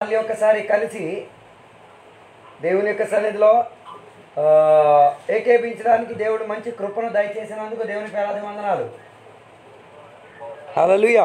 మళ్ళీ ఒకసారి కలిసి దేవుని యొక్క సన్నిధిలో ఆ, ఏకేపించడానికి దేవుడు మంచి కృపను దయచేసినందుకు దేవుని పేరాది వందనాలు హల్లెలూయా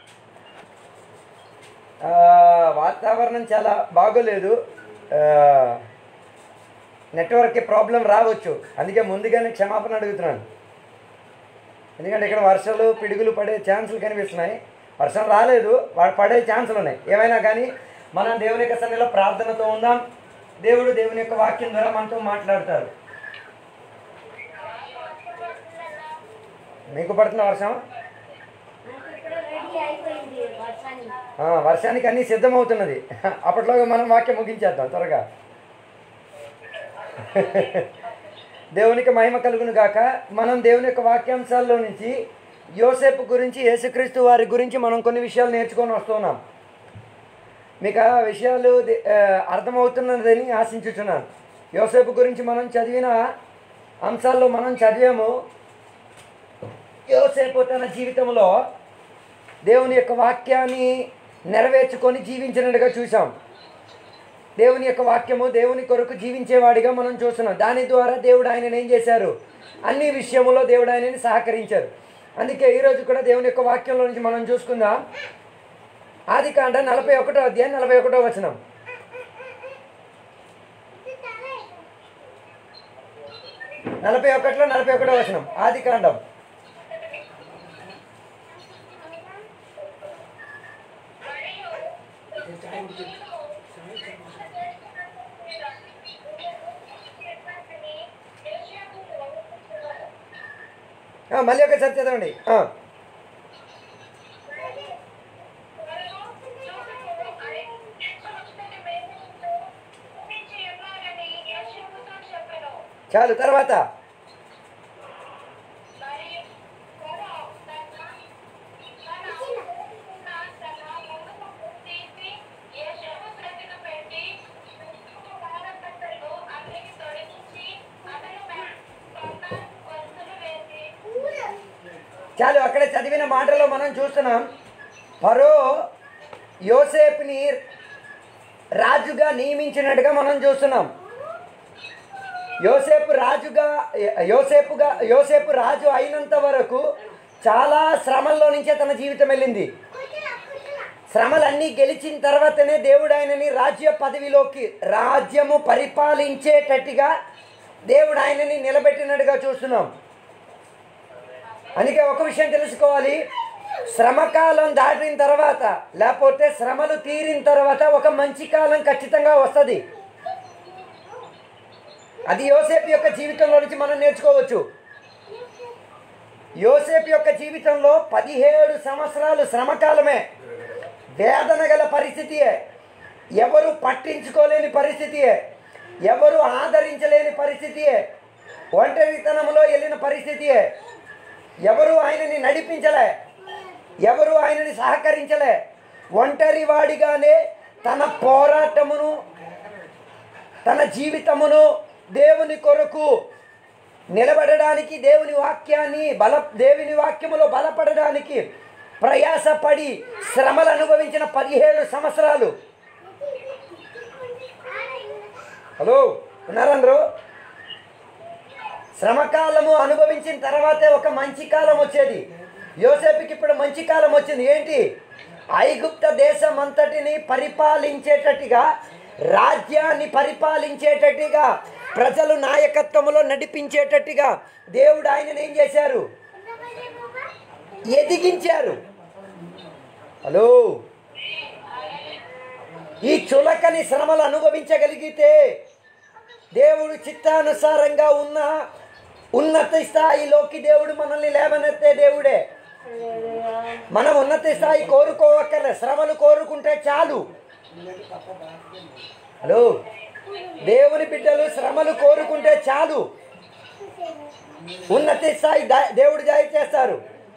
ఆ, వాతావరణం చాలా బాగోలేదు ఆ, నెట్వర్క్కి ప్రాబ్లం రావచ్చు అందుకే ముందుగానే క్షమాపణ అడుగుతున్నాను ఎందుకంటే ఇక్కడ వర్షాలు పిడుగులు పడే ఛాన్సులు కనిపిస్తున్నాయి వర్షం రాలేదు వా- పడే ఛాన్సులు ఉన్నాయి ఏమైనా కానీ మనం దేవుని యొక్క సన్నిధిలో ప్రార్థనతో ఉందాం దేవుడు దేవుని యొక్క వాక్యం ద్వారా మనతో మాట్లాడతారు మీకు పడుతున్న వర్షం ఇక్కడ రెడీ అయిపోయింది వర్షానికి ఆ, వర్షానికి అన్నీ సిద్ధమవుతున్నది అప్పట్లోగా మనం వాక్యం ముగించేద్దాం త్వరగా దేవునికి మహిమ కలుగును గాక మనం దేవుని యొక్క వాక్యాంశాల్లో నుంచి యోసేపు గురించి యేసుక్రీస్తు వారి గురించి మనం కొన్ని విషయాలు నేర్చుకొని వస్తున్నాం మీకు ఆ విషయాలు ది- ఆ, అర్థమవుతున్నదని ఆశించుచున్నాను యోసేపు గురించి మనం చదివిన అంశాల్లో మనం చదివాము యోసేపు తన జీవితంలో దేవుని యొక్క వాక్యాన్ని నెరవేర్చుకొని జీవించినట్టుగా చూసాం దేవుని యొక్క వాక్యము దేవుని కొరకు జీవించేవాడిగా మనం చూస్తున్నాం దాని ద్వారా దేవుడు ఆయనను ఏం చేశారు అన్ని విషయములో దేవుడు ఆయనని సహకరించారు అందుకే ఈరోజు కూడా దేవుని యొక్క వాక్యంలో నుంచి మనం చూసుకుందాం ఆది కాండ నలభై ఒకటో అధ్యాయం నలభై ఒకటో వచనం నలభై ఒకటిలో నలభై ఒకటో వచనం ఆది కాండం ఆ, మళ్ళీ ఒకసారి చదవండి ఆ. చాలు తర్వాత చాలు అక్కడ చదివిన మాటలో మనం చూస్తున్నాం పరో యోసేపుని రాజుగా నియమించినట్టుగా మనం చూస్తున్నాం యోసేపు రాజుగా యోసేపుగా యోసేపు రాజు అయినంత వరకు చాలా శ్రమల్లో నుంచే తన జీవితం వెళ్ళింది శ్రమలన్నీ గెలిచిన తర్వాతనే దేవుడు ఆయనని రాజ్య పదవిలోకి రాజ్యము పరిపాలించేటట్టుగా దేవుడు ఆయనని నిలబెట్టినట్టుగా చూస్తున్నాం అందుకే ఒక విషయం తెలుసుకోవాలి శ్రమకాలం దాటిన తర్వాత లేకపోతే శ్రమలు తీరిన తర్వాత ఒక మంచి కాలం ఖచ్చితంగా వస్తుంది అది యోసేపు యొక్క జీవితంలో నుంచి మనం నేర్చుకోవచ్చు యోసేపు యొక్క జీవితంలో పదిహేడు సంవత్సరాలు శ్రమకాలమే వేదన గల పరిస్థితియే ఎవరు పట్టించుకోలేని పరిస్థితియే ఎవరు ఆదరించలేని పరిస్థితియే ఒంటరితనంలో వెళ్ళిన పరిస్థితియే ఎవరు ఆయనని నడిపించలే ఎవరు ఆయనని సహకరించలే ఒంటరి వాడిగానే తన పోరాటమును తన జీవితమును దేవుని కొరకు నిలబడడానికి దేవుని వాక్యాన్ని బల దేవుని వాక్యములో బలపడడానికి ప్రయాసపడి శ్రమలు అనుభవించిన పదిహేడు సంవత్సరాలు హలో ఉన్నారందరూ శ్రమకాలము అనుభవించిన తర్వాతే ఒక మంచి కాలం వచ్చేది యోసేపుకి ఇప్పుడు మంచి కాలం వచ్చింది ఏంటి ఐగుప్త దేశం అంతటిని పరిపాలించేటట్టుగా రాజ్యాన్ని పరిపాలించేటట్టుగా ప్రజలు నాయకత్వంలో నడిపించేటట్టుగా దేవుడు ఆయనను ఏం చేశారు ఎదిగించారు హలో ఈ చులకని శ్రమలు అనుభవించగలిగితే దేవుడు చిత్తానుసారంగా ఉన్న ఉన్నత స్థాయిలోకి దేవుడు మనల్ని లేవనెత్తే దేవుడే మనం ఉన్నత స్థాయి కోరుకోవక్కర్లే శ్రమలు కోరుకుంటే చాలు హలో దేవుని బిడ్డలు శ్రమలు కోరుకుంటే చాలు ఉన్నత స్థాయి దా- దేవుడు జాయి చేస్తారు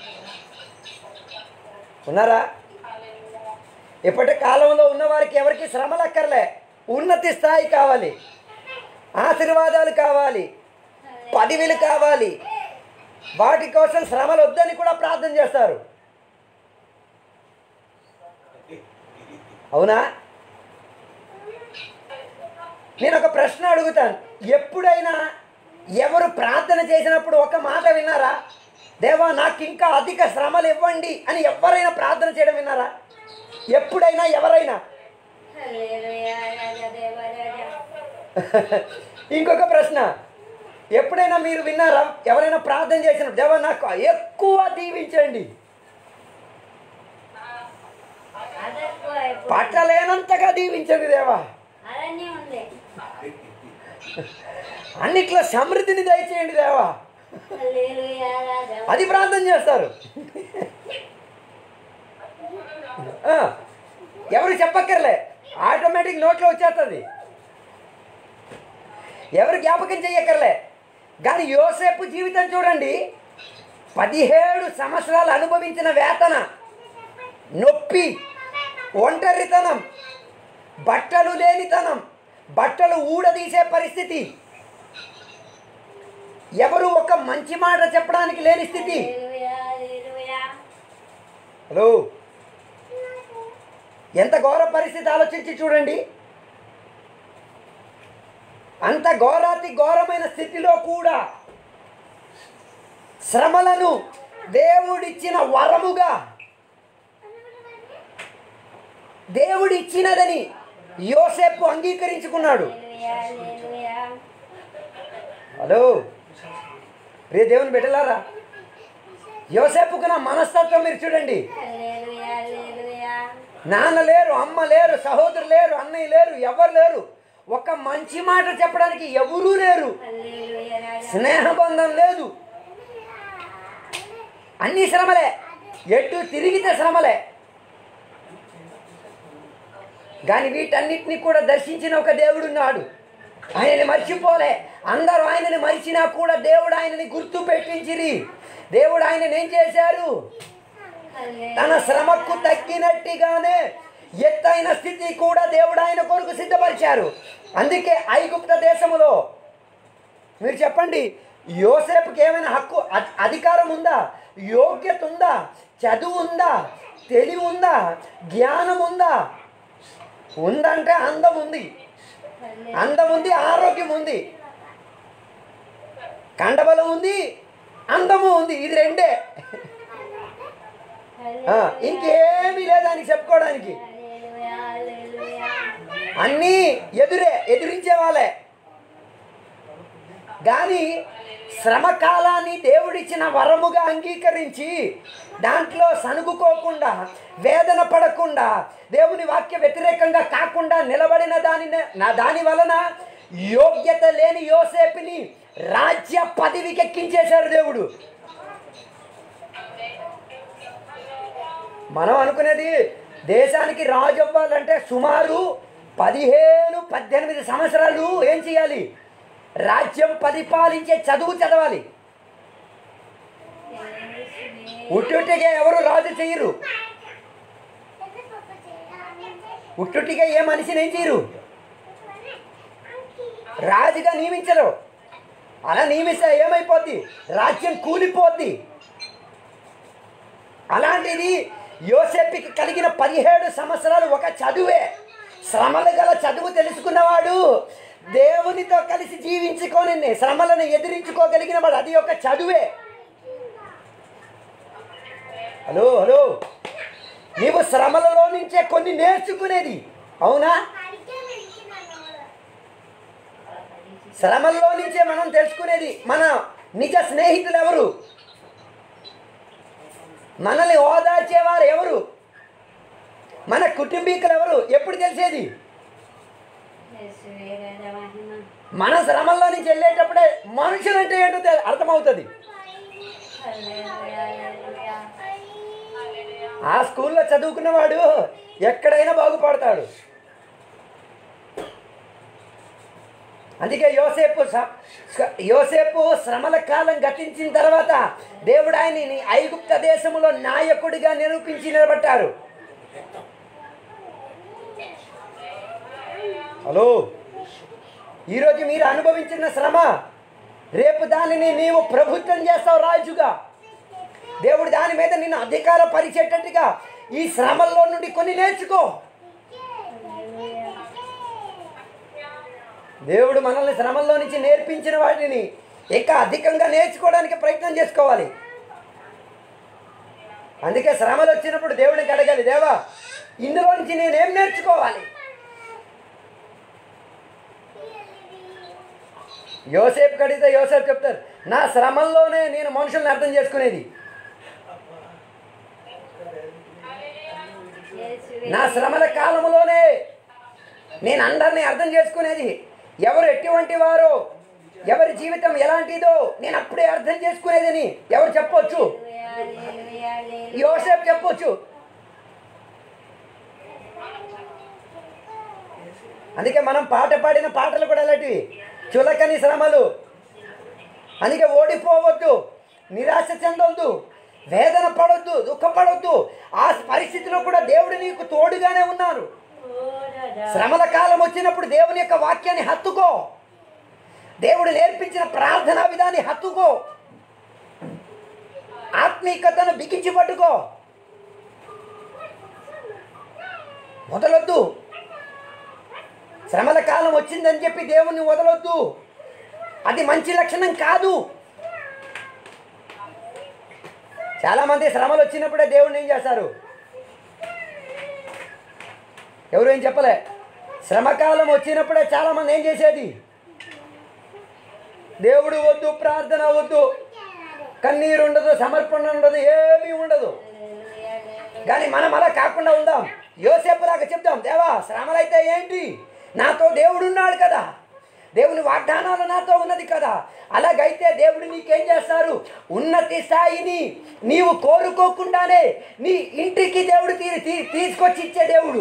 ఉన్నారా ఇప్పటి కాలంలో ఉన్న వారికి ఎవరికి శ్రమలు అక్కర్లే ఉన్నతి స్థాయి కావాలి ఆశీర్వాదాలు కావాలి పదవిలు కావాలి వాటి కోసం శ్రమలు వద్దని కూడా ప్రార్థన చేస్తారు అవునా నేను ఒక ప్రశ్న అడుగుతాను ఎప్పుడైనా ఎవరు ప్రార్థన చేసినప్పుడు ఒక మాట విన్నారా దేవా నాకు ఇంకా అధిక శ్రమలు ఇవ్వండి అని ఎవరైనా ప్రార్థన చేయడం విన్నారా ఎప్పుడైనా ఎవరైనా హల్లెలూయా రాజా దేవ రాజా ఇంకొక ప్రశ్న ఎప్పుడైనా మీరు విన్నారా ఎవరైనా ప్రార్థన చేసిన దేవా నాకు ఎక్కువ దీవించండి అదెక్కువ ఇప్పుడు పట్టలేనంతగా దీవించండి దేవా అలానే ఉంది అన్నిట్లో సమృద్ధిని దయచేయండి దేవా హల్లెలూయా రాజా అది ప్రార్థన చేస్తారు ఆ, ఎవరు చెప్పక్కర్లే ఆటోమేటిక్ నోట్లో వచ్చేస్తుంది ఎవరు జ్ఞాపకం చెయ్యక్కర్లే కానీ యోసేపు జీవితం చూడండి పదిహేడు సంవత్సరాలు అనుభవించిన వేతన నొప్పి ఒంటరితనం బట్టలు లేనితనం బట్టలు ఊడదీసే పరిస్థితి ఎవరు ఒక మంచి మాట చెప్పడానికి లేని స్థితి హల్లెలూయా హల్లెలూయా హలో ఎంత ఘోర పరిస్థితి ఆలోచించి చూడండి అంత ఘోరాతి ఘోరమైన స్థితిలో కూడా శ్రమలను దేవుడిచ్చిన వరముగా దేవుడిచ్చినదని యోసేపు అంగీకరించుకున్నాడు హల్లెలూయా హల్లెలూయా హలో ప్రియ దేవుని బిడ్డలారా యోసేపుకు నా మనస్తత్వం మీరు చూడండి హల్లెలూయా హల్లెలూయా నాన్న లేరు అమ్మ లేరు సహోదరు లేరు అన్నయ్య లేరు ఎవరు లేరు ఒక మంచి మాట చెప్పడానికి ఎవరూ లేరు హల్లెలూయా రాజా స్నేహబంధం లేదు అన్ని శ్రమలే ఎటు తిరిగితే శ్రమలే కానీ వీటన్నిటిని కూడా దర్శించిన ఒక దేవుడున్నాడు ఆయనని మర్చిపోలే అందరూ ఆయనని మరిచినా కూడా దేవుడు ఆయనని గుర్తు పెట్టించిరి దేవుడు ఆయనని ఏం చేశారు తన శ్రమకు తగ్గినట్టుగానే ఎత్తైన స్థితి కూడా దేవుడు ఆయన కొరకు సిద్ధపరిచారు అందుకే ఐగుప్త దేశములో మీరు చెప్పండి యోసేపుకి ఏమైనా హక్కు అధి- అధికారం ఉందా యోగ్యత ఉందా చదువు ఉందా తెలివి ఉందా జ్ఞానం ఉందా ఉందంటే అందం ఉంది అందం ఉంది ఆరోగ్యం ఉంది కండబలం ఉంది అందము ఉంది ఇది రెండే ఆ, ఇంకేమీ లేదు ఆయనకి చెప్పుకోవడానికి హల్లెలూయా హల్లెలూయా అన్నీ ఎదురే ఎదిరించే వాళ్ళే కానీ శ్రమ కాలాన్ని దేవుడిచ్చిన వరముగా అంగీకరించి దాంట్లో సనుగుకోకుండా వేదన పడకుండా దేవుని వాక్య వ్యతిరేకంగా కాకుండా నిలబడిన దాని నా దాని వలన యోగ్యత లేని యోసేపుని రాజ్య పదవికి ఎక్కించేశారు దేవుడు మనం అనుకునేది దేశానికి రాజు అవ్వాలంటే సుమారు పదిహేను పద్దెనిమిది సంవత్సరాలు ఏం చేయాలి రాజ్యం పరిపాలించే చదువు చదవాలి ఉట్టుటిగా ఎవరు రాజు చేయరు ఉట్టుటిగా ఏ మనిషిని ఏం చేయరు రాజుగా నియమించరు అలా నియమిస్తే ఏమైపోద్ది రాజ్యం కూలిపోద్ది అలాంటిది యోసేపుకి కలిగిన పదిహేడు సంవత్సరాలు ఒక చదువే శ్రమలు గల చదువు తెలుసుకున్నవాడు దేవునితో కలిసి జీవించుకొని శ్రమలను ఎదిరించుకోగలిగిన వాడు అది ఒక చదువే హలో హలో నీవు శ్రమలలో నుంచే కొన్ని నేర్చుకునేది అవునా శ్రమల్లో నుంచే మనం తెలుసుకునేది మన నిజ స్నేహితులు ఎవరు మనల్ని ఓదార్చేవారు ఎవరు మన కుటుంబీకులు ఎవరు ఎప్పుడు తెలిసేది యేసువే రాజా మహిమ మన శ్రమల్లో నుంచి వెళ్ళేటప్పుడే మనుషులంటే ఏంటో తె- అర్థమవుతుంది హల్లెలూయా హల్లెలూయా ఆ స్కూల్లో చదువుకున్నవాడు ఎక్కడైనా బాగుపడతాడు అందుకే యోసేపు స- స- యోసేపు శ్రమల కాలం గతించిన తర్వాత దేవుడు ఆయనని ఐగుప్త దేశములో నాయకుడిగా నిరూపించి నిలబెట్టారు హలో ఈరోజు మీరు అనుభవించిన శ్రమ రేపు దానిని నీవు ప్రభుత్వం చేస్తావు రాజుగా దేవుడు దాని మీద నిన్ను అధికార పరిచేటట్టుగా ఈ శ్రమల్లో నుండి కొన్ని నేర్చుకో దేవుడు మనల్ని శ్రమల్లో నుంచి నేర్పించిన వాటిని ఇంకా అధికంగా నేర్చుకోవడానికి ప్రయత్నం చేసుకోవాలి అందుకే శ్రమలు వచ్చినప్పుడు దేవుడికి అడగాలి దేవా ఇందులో నుంచి నేనేం నేర్చుకోవాలి యోసేపు కడిగితే యోసేపు చెప్తారు నా శ్రమల్లోనే నేను మనుషుల్ని అర్థం చేసుకునేది యేసువే. నా శ్రమల కాలంలోనే నేను అందరినీ అర్థం చేసుకునేది ఎవరు ఎటువంటి వారో ఎవరి జీవితం ఎలాంటిదో నేను అప్పుడే అర్థం చేసుకునేదని ఎవరు చెప్పొచ్చు హల్లెలూయా, హల్లెలూయా, హల్లెలూయా. యోసేపు చెప్పొచ్చు అందుకే మనం పాట పాడిన పాటలు కూడా అలాంటివి చులకని శ్రమలు అందుకే ఓడిపోవద్దు నిరాశ చెందొద్దు వేదన పడొద్దు దుఃఖపడొద్దు ఆ పరిస్థితిలో కూడా దేవుడు నీకు తోడుగానే ఉన్నారు ఓ రాజా. శ్రమల కాలం వచ్చినప్పుడు దేవుని యొక్క వాక్యాన్ని హత్తుకో దేవుడు నేర్పించిన ప్రార్థనా విధాన్ని హత్తుకో ఆత్మీకతను బిగించి పట్టుకో వదలొద్దు శ్రమల కాలం వచ్చిందని చెప్పి దేవుణ్ణి వదలొద్దు అది మంచి లక్షణం కాదు చాలామంది శ్రమలు వచ్చినప్పుడే దేవుణ్ణి ఏం చేస్తారు ఎవరు ఏం చెప్పలే శ్రమకాలం వచ్చినప్పుడే చాలామంది ఏం చేసేది దేవుడు వద్దు ప్రార్థన వద్దు కన్నీరు ఉండదు సమర్పణ ఉండదు ఏమీ ఉండదు హల్లెలూయా, హల్లెలూయా. కానీ మనం అలా కాకుండా ఉందాం యోసేపులాగా చెప్దాం దేవా శ్రమలైతే ఏంటి నాతో దేవుడు ఉన్నాడు కదా దేవుని వాగ్దానాలు నాతో ఉన్నది కదా అలాగైతే దేవుడు నీకేం చేస్తారు ఉన్నతి స్థాయిని నీవు కోరుకోకుండానే నీ ఇంటికి దేవుడు తీ తీ- తీసుకొచ్చి ఇచ్చే దేవుడు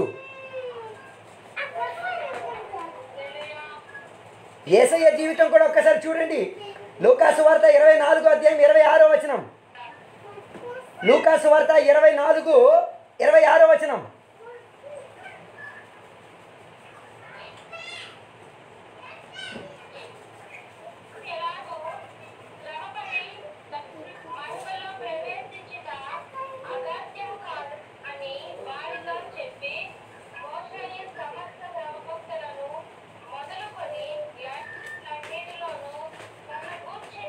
ఏసయ్య జీవితం కూడా ఒక్కసారి చూడండి లూకాసు వార్త ఇరవై నాలుగు అధ్యాయం ఇరవై ఆరో వచనం లూకాసు వార్త ఇరవై నాలుగు ఇరవై ఆరో వచనం ఎలాగో శ్రమపడి మహిమలో ప్రవేశించుట అసాధ్యము కాదు అని వారితో చెప్పి మోషయ్య సమస్త శ్రమభక్తులను మొదలుకొని లన్నిటిలోనూ తన కూర్చిన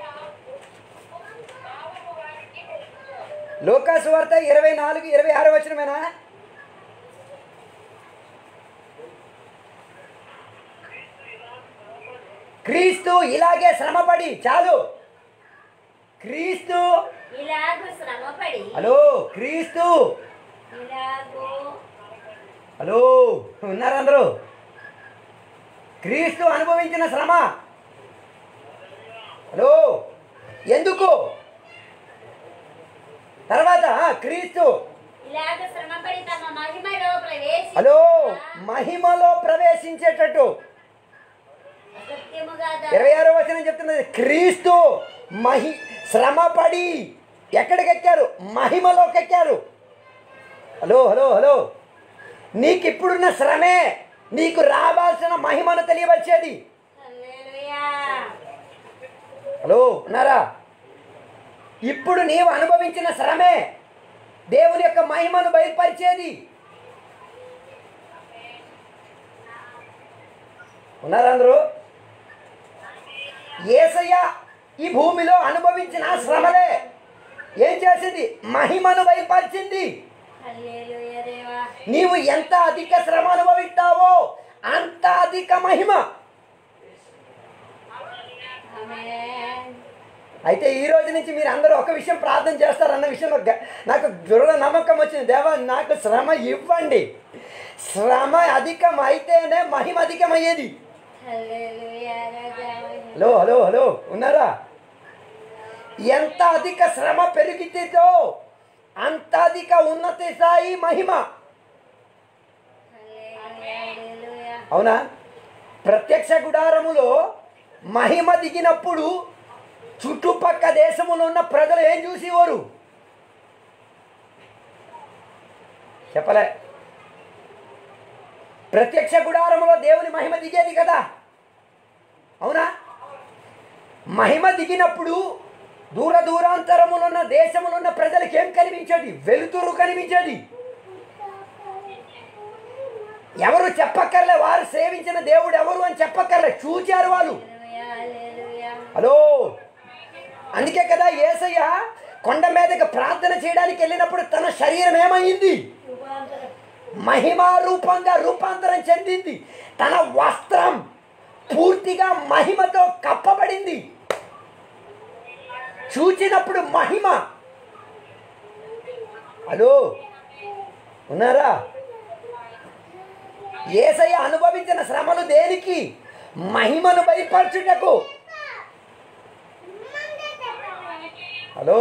భావము వారికి తెలుసు లూకాసు వార్త ఇరవై నాలుగు ఇరవై ఆరో వచనమేనా క్రీస్తు ఇలాగే శ్రమపడి చాలు క్రీస్తు ఇలాగు శ్రమపడి హలో క్రీస్తు ఇలాగు హలో ఉన్నారు అందరూ క్రీస్తు అనుభవించిన శ్రమ హలో ఎందుకు తర్వాత ఆ, క్రీస్తు ఇలాగ శ్రమపడి తమ మహిమలో ప్రవేశి హలో మహిమలో ప్రవేశించేటట్టు సత్యముగా ఇరవై ఆరో వచనం చెప్తున్నది క్రీస్తు మహి శ్రమపడి ఎక్కడికి ఎక్కారు మహిమలోకి ఎక్కారు హలో హలో హలో నీకు ఇప్పుడున్న శ్రమే నీకు రావాల్సిన మహిమను తెలియవచ్చేది హల్లెలూయా. హలో ఉన్నారా ఇప్పుడు నీవు అనుభవించిన శ్రమే దేవుని యొక్క మహిమను బయలుపరిచేది ఉన్నారా అందరూ ఏసయ్య ఈ భూమిలో అనుభవించిన శ్రమలే ఏం చేసింది మహిమను బయలుపరిచింది హల్లెలూయా దేవా నీవు ఎంత అధిక శ్రమ అనుభవిస్తావో అంత అధిక మహిమ ఆమేన్ అయితే ఈ రోజు నుంచి మీరు అందరూ ఒక విషయం ప్రార్థన చేస్తారన్న విషయంలో గ- నాకు దృఢ నమ్మకం వచ్చింది దేవా నాకు శ్రమ ఇవ్వండి శ్రమ అధికం అయితేనే మహిమ అధికమయ్యేది హల్లెలూయా రాజా హలో హలో హలో ఉన్నారా ఎంత అధిక శ్రమ పెరిగితేదో అంత అధిక ఉన్నతి స్థాయి మహిమ హల్లెలూయా హల్లెలూయా అవునా ప్రత్యక్ష గుడారములో మహిమ దిగినప్పుడు చుట్టుపక్క దేశములో ఉన్న ప్రజలు ఏం చూసేవారు చెప్పలే ప్రత్యక్ష గుడారములో దేవుని మహిమ దిగేది కదా అవునా మహిమ దిగినప్పుడు దూర దూరాంతరములో ఉన్న దేశములో ఉన్న ప్రజలకు ఏం కనిపించేది వెలుతురు కనిపించేది ఎవరు చెప్పక్కర్లే వారు సేవించిన దేవుడు ఎవరు అని చెప్పక్కర్లే చూచారు వాళ్ళు హల్లెలూయా, హల్లెలూయా. హలో అందుకే కదా ఏసయ్య కొండ మీదకి ప్రార్థన చేయడానికి వెళ్ళినప్పుడు తన శరీరం ఏమైంది రూపాంతరం. మహిమా రూపంగా రూపాంతరం చెందింది తన వస్త్రం పూర్తిగా మహిమతో కప్పబడింది చూచినప్పుడు మహిమ హలో ఉన్నారా ఏసయ్య అనుభవించిన శ్రమలు దేనికి మహిమను బయపరచుటకు హలో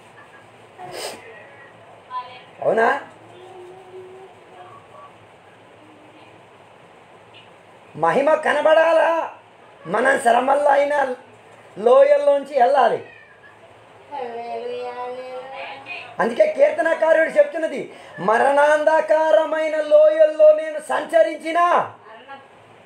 అవునా మహిమ కనబడాలా మనం శ్రమల్లో అయినా లోయల్లోంచి వెళ్ళాలి హల్లెలూయా, హల్లెలూయా. అందుకే కీర్తనకారుడు చెప్తున్నది మరణాంధకారమైన లోయల్లో నేను సంచరించిన మరణం.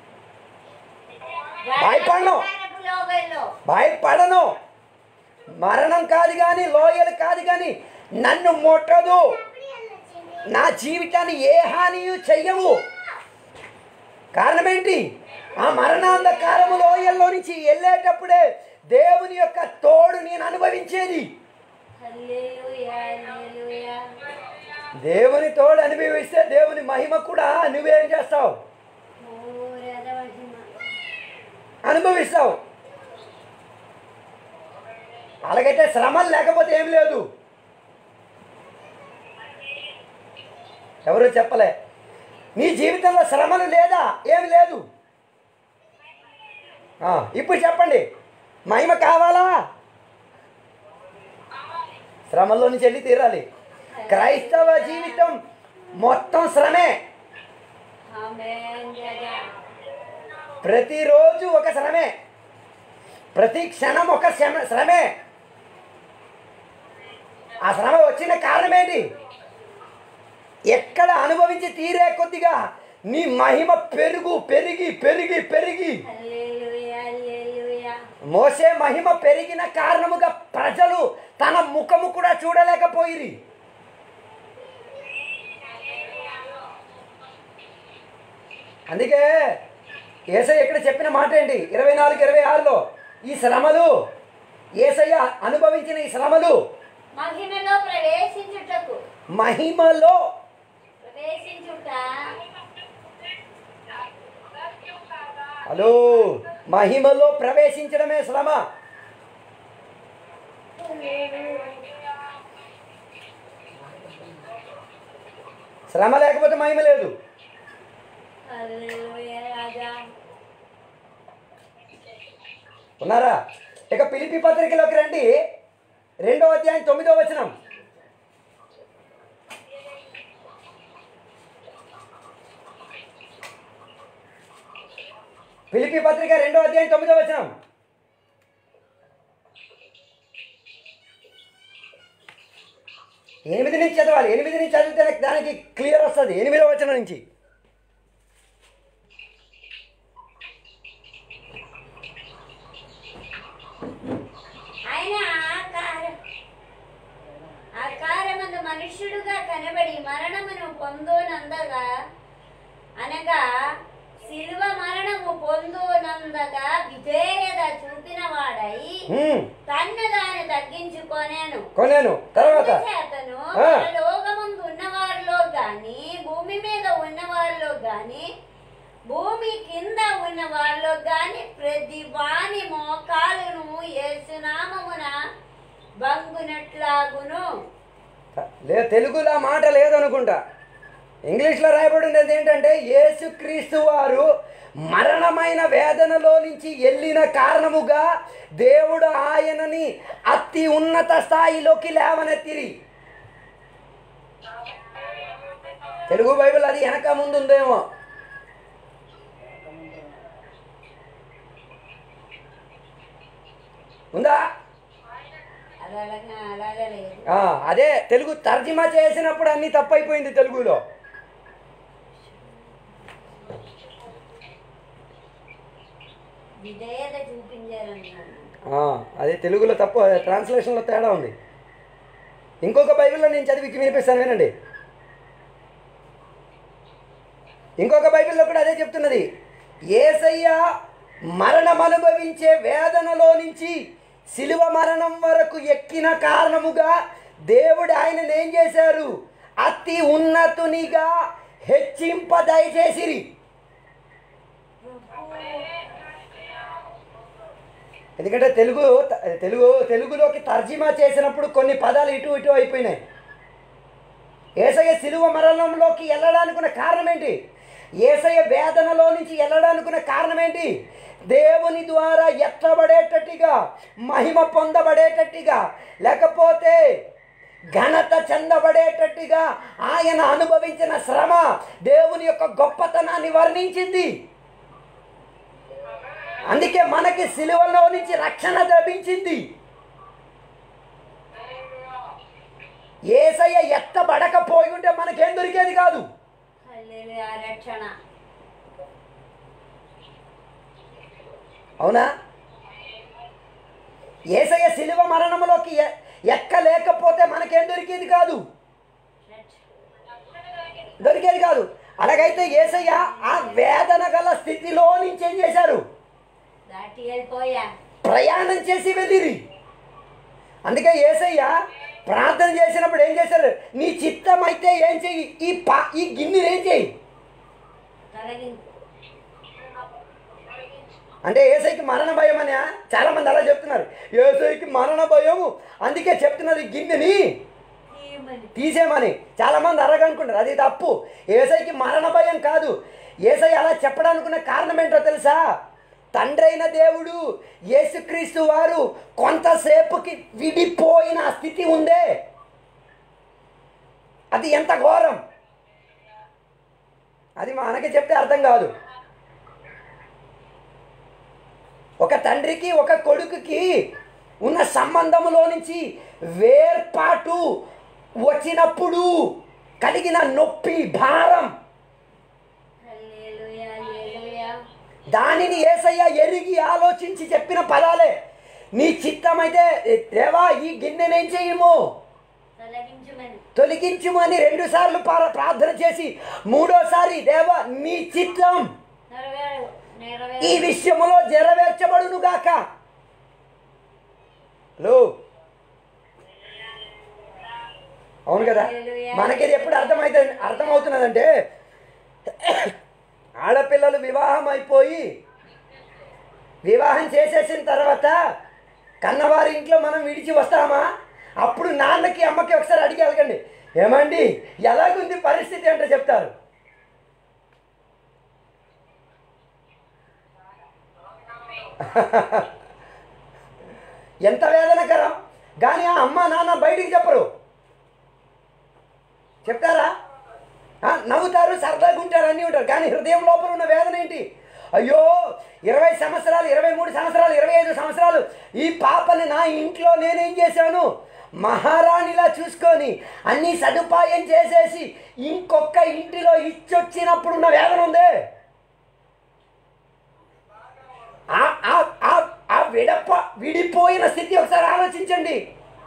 భయపడను. మరణపు లోయల్లో. భయపడను మరణం కాదు కానీ లోయలు కాదు కానీ నన్ను ముట్టదు నా జీవితాన్ని ఏ హానియు చెయ్యవు కారణం ఏంటి ఆ మరణాంధకారము లోయల్లో నుంచి వెళ్ళేటప్పుడే దేవుని యొక్క తోడు నేను అనుభవించేది హల్లెలూయా, హల్లెలూయా. దేవుని తోడు అనుభవిస్తే దేవుని మహిమ కూడా నువ్వేం చేస్తావు ఓ రథమహిమ. అనుభవిస్తావు అలాగైతే శ్రమలు లేకపోతే ఏం లేదు ఎవరు చెప్పలే నీ జీవితంలో శ్రమలు లేదా ఏమి లేదు ఆ, ఇప్పుడు చెప్పండి మహిమ కావాలా శ్రమల్లో నుంచి వెళ్ళి తీరాలి క్రైస్తవ జీవితం మొత్తం శ్రమే ఆమేన్ జయ. ప్రతిరోజు ఒక శ్రమే ప్రతి క్షణం ఒక శ్రమ శ్రమే ఆ శ్రమ వచ్చిన కారణం ఏంటి ఎక్కడ అనుభవించి తీరే కొద్దిగా నీ మహిమ పెరుగు పెరిగి పెరిగి పెరిగి హల్లెలూయా, హల్లెలూయా. మోసే మహిమ పెరిగిన కారణముగా ప్రజలు తన ముఖము కూడా చూడలేకపోయిరి అందుకే ఏసయ్య ఇక్కడ చెప్పిన మాట ఏంటి ఇరవై నాలుగు ఇరవై ఆరులో ఈ శ్రమలు ఏసయ్య అనుభవించిన ఈ శ్రమలు మహిమలో ప్రవేశించుటకు మహిమలో ప్రవేశించుట హలో మహిమలో ప్రవేశించడమే శ్రమ శ్రమ లేకపోతే మహిమ లేదు హల్లెలూయా రాజా ఉన్నారా ఇక పిలిపి పత్రికలోకి రండి రెండో అధ్యాయం తొమ్మిదో వచనం పిలిపి పత్రిక రెండో అధ్యాయం తొమ్మిదో వచనం ఎనిమిది నుంచి చదవాలి ఎనిమిది నుంచి చదివితే దానికి క్లియర్ వస్తుంది ఎనిమిదో వచనం నుంచి ఆయన ఆకార ఆకారమందు మనుష్యుడుగా కనబడి మరణమును పొందునందగా అనగా శిలువ మరణము పొందునందగా విధేయత చూపిన వాడై హ్మ్, తన్ను దాన్ని తగ్గించుకొనేను కొనేను తర్వాత చేతను ఆ. లోకముందు ఉన్నవారిలో గాని భూమి మీద ఉన్నవారిలో గాని భూమి కింద ఉన్న వారిలో గాని ప్రతి వాని మోకాలును యేసునామమున బంగునట్లాగును లే తెలుగులో ఆ మాట లేదనుకుంటా ఇంగ్లీష్లో రాయబడి ఉండేది ఏంటంటే యేసుక్రీస్తు వారు మరణమైన వేదనలో నుంచి వెళ్ళిన కారణముగా దేవుడు ఆయనని అతి ఉన్నత స్థాయిలోకి లేవనెత్తిరి తెలుగు బైబిల్ అది వెనక ముందు ఉందేమో ఉందా అలాగా అలాగా లేదు ఆ, అదే తెలుగు తర్జుమా చేసినప్పుడు అన్ని తప్పైపోయింది తెలుగులో విధేయత చూపించారన్నాడు ఆ, అదే తెలుగులో తప్పు అదే ట్రాన్స్లేషన్లో తేడా ఉంది ఇంకొక బైబిల్లో నేను చదివి వినిపిస్తాను వినండి ఇంకొక బైబిల్లో కూడా అదే చెప్తున్నది ఏసయ్య మరణం అనుభవించే వేదనలో నుంచి శిలువ మరణం వరకు ఎక్కిన కారణముగా దేవుడు ఆయనను ఏం చేశారు అతి ఉన్నతునిగా హెచ్చింప దయచేసిరి ఎందుకంటే తెలుగు తెలుగు తెలుగులోకి తర్జీమా చేసినప్పుడు కొన్ని పదాలు ఇటు ఇటు అయిపోయినాయి ఏసయ్య సిలువ మరణంలోకి వెళ్ళడానికి ఉన్న కారణం ఏంటి ఏసయ్య వేదనలో నుంచి వెళ్ళడానికి ఉన్న కారణం ఏంటి దేవుని ద్వారా ఎత్తబడేటట్టుగా మహిమ పొందబడేటట్టుగా లేకపోతే ఘనత చెందబడేటట్టుగా ఆయన అనుభవించిన శ్రమ దేవుని యొక్క గొప్పతనాన్ని వర్ణించింది అందుకే మనకి సిలువలో నుంచి రక్షణ లభించింది ఏసయ్య ఎత్తబడకపోయి ఉంటే మనకేం దొరికేది కాదు హల్లెలూయా రక్షణ అవునా ఏసయ్య సిలువ మరణంలోకి ఎ- ఎక్కలేకపోతే మనకేం దొరికేది కాదు దొరికేది కాదు అలాగైతే ఏసయ్య ఆ వేదన గల స్థితిలో నుంచి ఏం చేశారు దాటి వెళ్ళిపోయా ప్రయాణం చేసి వెళ్ళిరి అందుకే ఏసయ్య ప్రార్థన చేసినప్పుడు ఏం చేశారు నీ చిత్తం అయితే ఏం చెయ్యి ఈ పా ఈ గిన్నెని ఏం చెయ్యి తొలగి అంటే ఏసైకి మరణ భయం అని చాలా మంది అలా చెప్తున్నారు ఏసైకి మరణ భయము అందుకే చెప్తున్నారు ఈ గిన్నెని తీయమని తీసేమని చాలామంది అరగనుకుంటారు అది తప్పు ఏసైకి మరణ భయం కాదు ఏసై అలా చెప్పడానికి ఉన్న కారణం ఏంటో తెలుసా తండ్రి అయిన దేవుడు యేసుక్రీస్తు వారు కొంతసేపుకి విడిపోయిన ఆ స్థితి ఉందే అది ఎంత ఘోరం అది మనకి చెప్తే అర్థం కాదు ఒక తండ్రికి ఒక కొడుకుకి ఉన్న సంబంధములో నుంచి వేర్పాటు వచ్చినప్పుడు కలిగిన నొప్పి భారం హల్లెలూయా హల్లెలూయా దానిని ఏసయ్య ఎరిగి ఆలోచించి చెప్పిన పదాలే నీ చిత్తమైతే దేవా ఈ గిన్నెనేం చేయము తొలగించమని తొలగించుము అని రెండు సార్లు ప్రార్థన చేసి మూడోసారి దేవా నీ చిత్తం నెరవేరు ఈ నెరవేరు విషయములో నెరవేర్చబడును గాక హలో అవును కదా మనకి ఇది ఎప్పుడు అర్థమైతే అర్థమవుతున్నదంటే ఆడపిల్లలు వివాహం అయిపోయి వివాహం చేసేసిన తర్వాత కన్నవారి ఇంట్లో మనం విడిచి వస్తామా అప్పుడు నాన్నకి అమ్మకి ఒకసారి అడిగి వెళ్ళకండి ఏమండి ఎలాగుంది పరిస్థితి అంటే చెప్తారు ఎంత వేదనకరం కానీ ఆ అమ్మ నాన్న బయటికి చెప్పరు చెప్తారా ఆ, నవ్వుతారు సరదాగా ఉంటారు అన్నీ ఉంటారు కానీ హృదయం లోపల ఉన్న వేదన ఏంటి అయ్యో ఇరవై సంవత్సరాలు ఇరవై మూడు సంవత్సరాలు ఇరవై ఐదు సంవత్సరాలు ఈ పాపని నా ఇంట్లో నేనేం చేశాను మహారాణిలా చూసుకొని అన్ని సదుపాయం చేసేసి ఇంకొక ఇంటిలో ఇచ్చొచ్చినప్పుడు ఉన్న వేదన ఉందే ఆ- ఆ- ఆ- ఆ విడప విడిపోయిన స్థితి ఒకసారి ఆలోచించండి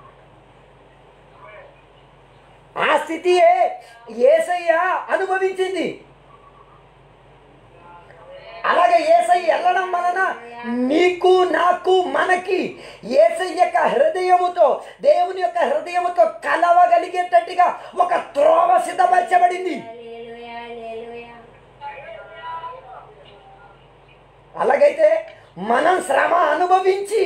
ఆ స్థితియే ఏసయ్య అనుభవించింది అలాగే ఏసై వెళ్ళడం వలన నీకు నాకు మనకి ఏసై యొక్క హృదయముతో దేవుని యొక్క హృదయముతో కలవగలిగేటట్టుగా ఒక త్రోవ సిద్ధపరచబడింది హల్లెలూయా హల్లెలూయా అలాగైతే మనం శ్రమ అనుభవించి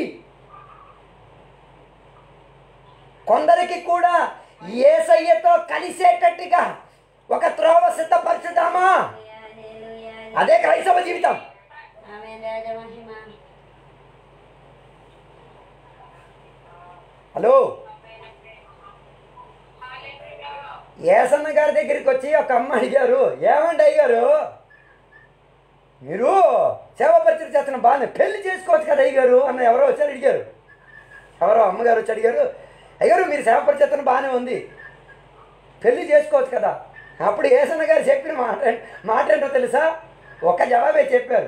కొందరికి కూడా ఏసయ్యతో కలిసేటట్టుగా ఒక త్రోవ సిద్ధపరచుదామా హల్లెలూయా అదే క్రైస్తవ జీవితం ఆమేన్ రాజమహిమ హలో ఏసన్న గారి దగ్గరికి వచ్చి ఒక అమ్మ అడిగారు ఏమండి అయ్యారు మీరు సేవ పరిచయం చేస్తున్న బాగానే పెళ్లి చేసుకోవచ్చు కదా అయ్యారు అన్న ఎవరో వచ్చారు అడిగారు ఎవరో అమ్మగారు వచ్చి అడిగారు అయ్యారు మీరు సేవ పరిచయం బాగానే ఉంది పెళ్లి చేసుకోవచ్చు కదా అప్పుడు ఏసన్న గారు చెప్పిన మాట మాట ఏంటో తెలుసా ఒక జవాబే చెప్పారు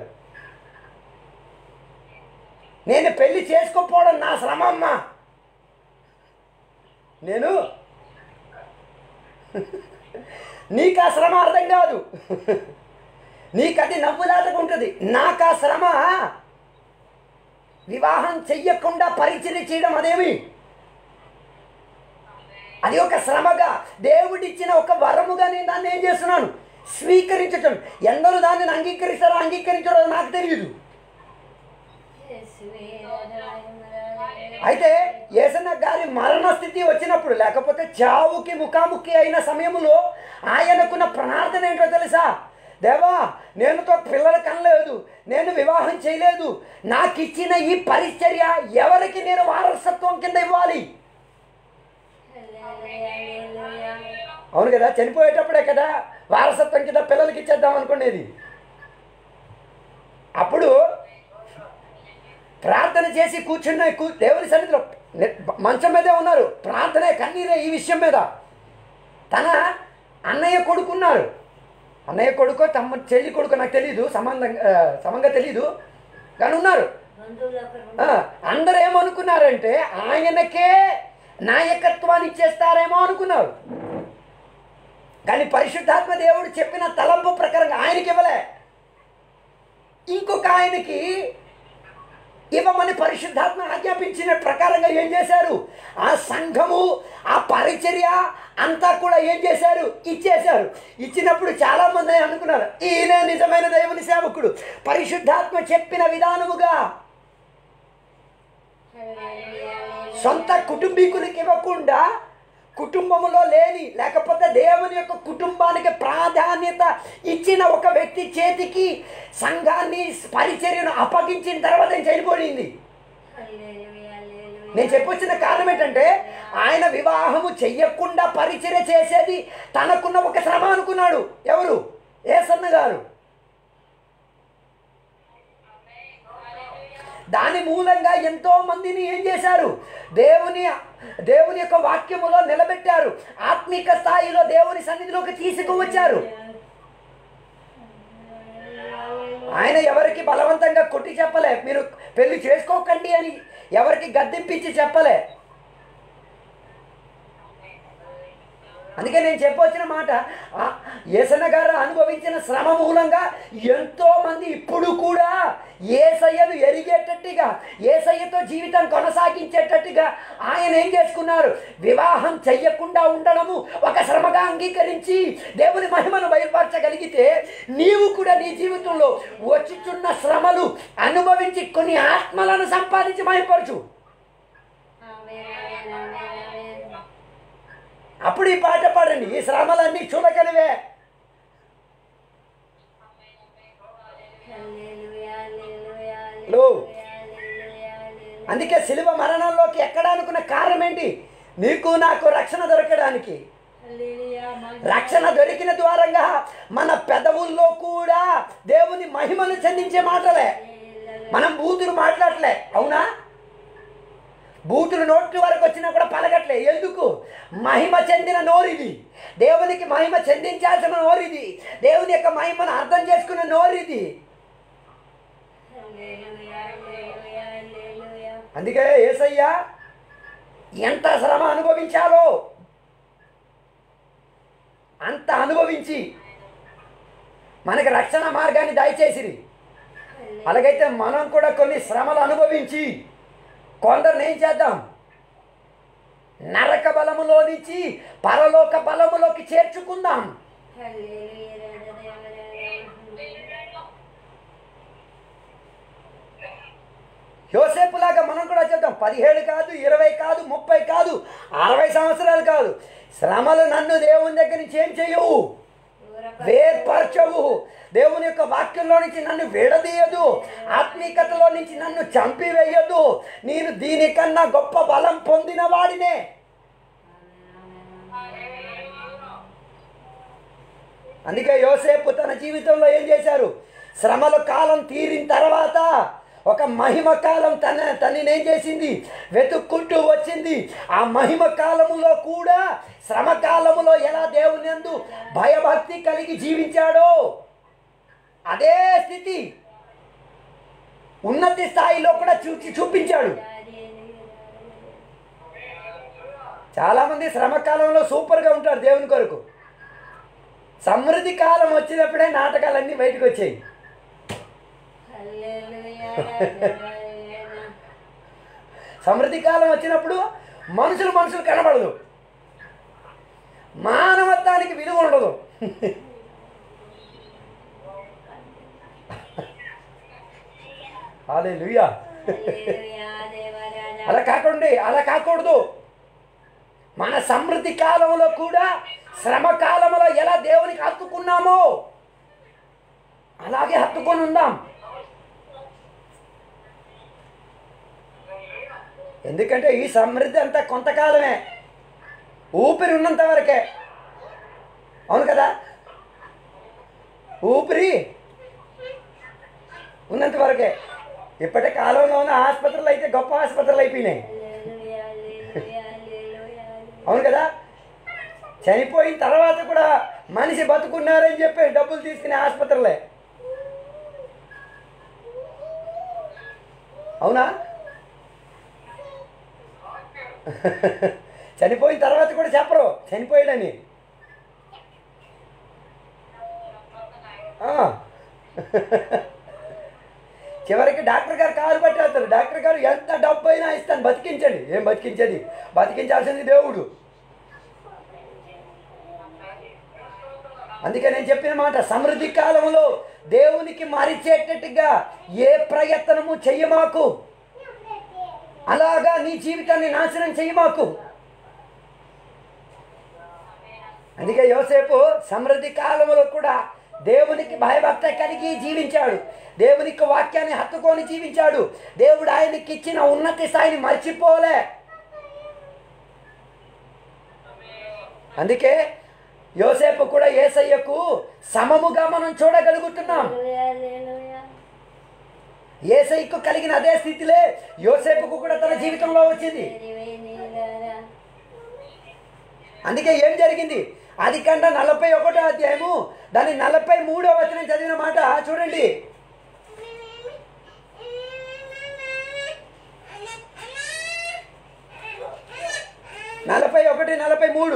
నేను పెళ్లి చేసుకోకపోవడం నా శ్రమ అమ్మా నేను నీకు ఆ శ్రమ అర్థం కాదు నీకు అది నవ్వులాటగా ఉంటుంది నాకు ఆ శ్రమ వివాహం చెయ్యకుండా పరిచర్య చేయడం అదేమి అది ఒక శ్రమగా దేవుడిచ్చిన ఒక వరముగా నేను దాన్ని ఏం చేస్తున్నాను స్వీకరించటం ఎందరూ దానిని అంగీకరిస్తారో అంగీకరించడో నాకు తెలియదు అయితే ఏసన్న గారి మరణ స్థితి వచ్చినప్పుడు లేకపోతే చావుకి ముఖాముఖి అయిన సమయంలో ఆయనకున్న ప్రార్థన ఏంటో తెలుసా దేవా నేనుతో పిల్లలు కనలేదు నేను వివాహం చేయలేదు నాకు ఇచ్చిన ఈ పరిచర్య ఎవరికి నేను వారసత్వం కింద ఇవ్వాలి అవును కదా చనిపోయేటప్పుడే కదా వారసత్వం కింద పిల్లలకి ఇచ్చేద్దాం అనుకునేది అప్పుడు ప్రార్థన చేసి కూర్చున్న కూ- దేవుని సన్నిధిలో ని- మంచం మీదే ఉన్నారు ప్రార్థనే కన్నీరే ఈ విషయం మీద తన అన్నయ్య కొడుకున్నారు అన్నయ్య కొడుకో తమ్మ చెల్లి కొడుకో నాకు తెలియదు సంబంధం ఆ, సమంగా తెలీదు కానీ ఉన్నారు ఆ, అందరూ ఏమనుకున్నారంటే ఆయనకే నాయకత్వాన్ని ఇచ్చేస్తారేమో అనుకున్నారు కానీ పరిశుద్ధాత్మ దేవుడు చెప్పిన తలంపు ప్రకారంగా ఆయనకి ఇవ్వలే ఇంకొక ఆయనకి ఇవ్వమని పరిశుద్ధాత్మ ఆజ్ఞాపించిన ప్రకారంగా ఏం చేశారు ఆ సంఘము ఆ పరిచర్య అంతా కూడా ఏం చేశారు ఇచ్చేశారు ఇచ్చినప్పుడు చాలా మంది అనుకున్నారు ఈయన నిజమైన దేవుని సేవకుడు పరిశుద్ధాత్మ చెప్పిన విధానముగా సొంత కుటుంబీకునికి ఇవ్వకుండా కుటుంబంలో లేని లేకపోతే దేవుని యొక్క కుటుంబానికి ప్రాధాన్యత ఇచ్చిన ఒక వ్యక్తి చేతికి సంఘాన్ని పరిచర్యను అప్పగించిన తర్వాత ఆయన చనిపోయింది నేను చెప్పొచ్చిన కారణం ఏంటంటే ఆయన వివాహము చెయ్యకుండా పరిచర్య చేసేది తనకున్న ఒక శ్రమ అనుకున్నాడు ఎవరు ఏసన్న గారు దాని మూలంగా ఎంతో మందిని ఏం చేశారు దేవుని దేవుని యొక్క వాక్యములో నిలబెట్టారు ఆత్మిక స్థాయిలో దేవుని సన్నిధిలోకి తీసుకువచ్చారు ఆయన ఎవరికి బలవంతంగా కొట్టి చెప్పలే మీరు పెళ్లి చేసుకోకండి అని ఎవరికి గద్దెంపించి చెప్పలే అందుకే నేను చెప్పొచ్చిన మాట ఆ యేసన్న గారు అనుభవించిన శ్రమ మూలంగా ఎంతో మంది ఇప్పుడు కూడా ఏసయ్యను ఎరిగేటట్టుగా ఏసయ్యతో జీవితం కొనసాగించేటట్టుగా ఆయన ఏం చేసుకున్నారు వివాహం చెయ్యకుండా ఉండడము ఒక శ్రమగా అంగీకరించి దేవుని మహిమను బయలుపరచగలిగితే నీవు కూడా నీ జీవితంలో వచ్చుచున్న శ్రమలు అనుభవించి కొన్ని ఆత్మలను సంపాదించి మహిమపరచు అప్పుడు ఈ పాట పాడండి ఈ శ్రమలన్నీ చూడగలివే లో. అందుకే శిలువ మరణంలోకి ఎక్కడ అనుకున్న కారణం ఏంటి నీకు నాకు రక్షణ దొరకడానికి రక్షణ దొరికిన ద్వారంగా మన పెదవుల్లో కూడా దేవుని మహిమను చెందించే మాటలే మనం బూతులు మాట్లాడలే అవునా బూతులు నోట్ల వరకు వచ్చినా కూడా పలగట్లే ఎందుకు మహిమ చెందిన నోరిది దేవునికి మహిమ చెందించాల్సిన నోరిది దేవుని యొక్క మహిమను అర్థం చేసుకున్న నోరిది అందుకే ఏసయ్య ఎంత శ్రమ అనుభవించాలో అంత అనుభవించి మనకి రక్షణ మార్గాన్ని దయచేసిరి అలాగైతే మనం కూడా కొన్ని శ్రమలు అనుభవించి కొందరిని ఏం చేద్దాం నరక బలములో నుంచి పరలోక బలములోకి చేర్చుకుందాం యోసేపులాగా మనం కూడా చేద్దాం పదిహేడు కాదు ఇరవై కాదు ముప్పై కాదు అరవై సంవత్సరాలు కాదు శ్రమలు నన్ను దేవుని దగ్గర నుంచి ఏం చేయవు వేర్పరచవు దేవుని యొక్క వాక్యంలో నుంచి నన్ను విడదీయదు ఆత్మీకతలో నుంచి నన్ను చంపివేయదు నేను దీనికన్నా గొప్ప బలం పొందిన వాడినే అందుకే యోసేపు తన జీవితంలో ఏం చేశారు శ్రమల కాలం తీరిన తర్వాత ఒక మహిమ కాలం తన తనని ఏం చేసింది వెతుక్కుంటూ వచ్చింది ఆ మహిమ కాలములో కూడా శ్రమ కాలములో ఎలా దేవుని యందు భయభక్తి కలిగి జీవించాడో అదే స్థితి ఉన్నతి స్థాయిలో కూడా చూచి చూపించాడు చాలామంది శ్రమ కాలంలో సూపర్గా ఉంటారు దేవుని కొరకు సమృద్ధి కాలం వచ్చినప్పుడే నాటకాలన్నీ బయటకు వచ్చాయి హల్లెలూయా రాజరాజన. సమృద్ధి కాలం వచ్చినప్పుడు మనుషులు మనుషులు కనబడదు మానవత్వానికి విలువ ఉండదు హల్లెలూయా హల్లెలూయా దేవరాజా. అలా కాకుండా అలా కాకూడదు మన సమృద్ధి కాలంలో కూడా శ్రమ కాలంలో ఎలా దేవునికి హత్తుకున్నామో అలాగే హత్తుకొని ఉందాం ఎందుకంటే ఈ సమృద్ధి అంతా కొంతకాలమే ఊపిరి ఉన్నంత వరకే అవును కదా ఊపిరి ఉన్నంత వరకే ఇప్పటి కాలంలో ఉన్న ఆసుపత్రులు అయితే గొప్ప ఆసుపత్రులు అయిపోయినాయి హల్లెలూయా, హల్లెలూయా, హల్లెలూయా, హల్లెలూయా. అవును కదా చనిపోయిన తర్వాత కూడా మనిషి బతుకున్నారని చెప్పి డబ్బులు తీసుకునే ఆసుపత్రులే అవునా చనిపోయిన తర్వాత కూడా చెప్పరు చనిపోయాడని ఆ. చివరికి డాక్టర్ గారు కారు పట్టేస్తారు డాక్టర్ గారు ఎంత డబ్బు అయినా ఇస్తాను బతికించండి ఏం బతికించేది బతికించాల్సింది దేవుడు అందుకే నేను చెప్పిన మాట సమృద్ధి కాలంలో దేవునికి మరిచేటట్టుగా ఏ ప్రయత్నము చెయ్యమాకు అలాగా నీ జీవితాన్ని నాశనం చెయ్యమాకు అందుకే యోసేపు సమృద్ధి కాలంలో కూడా దేవునికి భయభక్త కలిగి జీవించాడు దేవునికి వాక్యాన్ని హత్తుకొని జీవించాడు దేవుడు ఆయనకి ఇచ్చిన ఉన్నతి స్థాయిని మర్చిపోలే అందుకే యోసేపు కూడా ఏసయ్యకు సమముగా మనం చూడగలుగుతున్నాం హల్లెలూయా, హల్లెలూయా. ఏసయ్యకు కలిగిన అదే స్థితిలే యోసేపుకు కూడా తన జీవితంలో వచ్చింది నీవే నీలారా. అందుకే ఏం జరిగింది అది కంట నలభై ఒకటో అధ్యాయము దాని నలభై మూడో వచనం చదివిన మాట చూడండి నలభై ఒకటి నలభై మూడు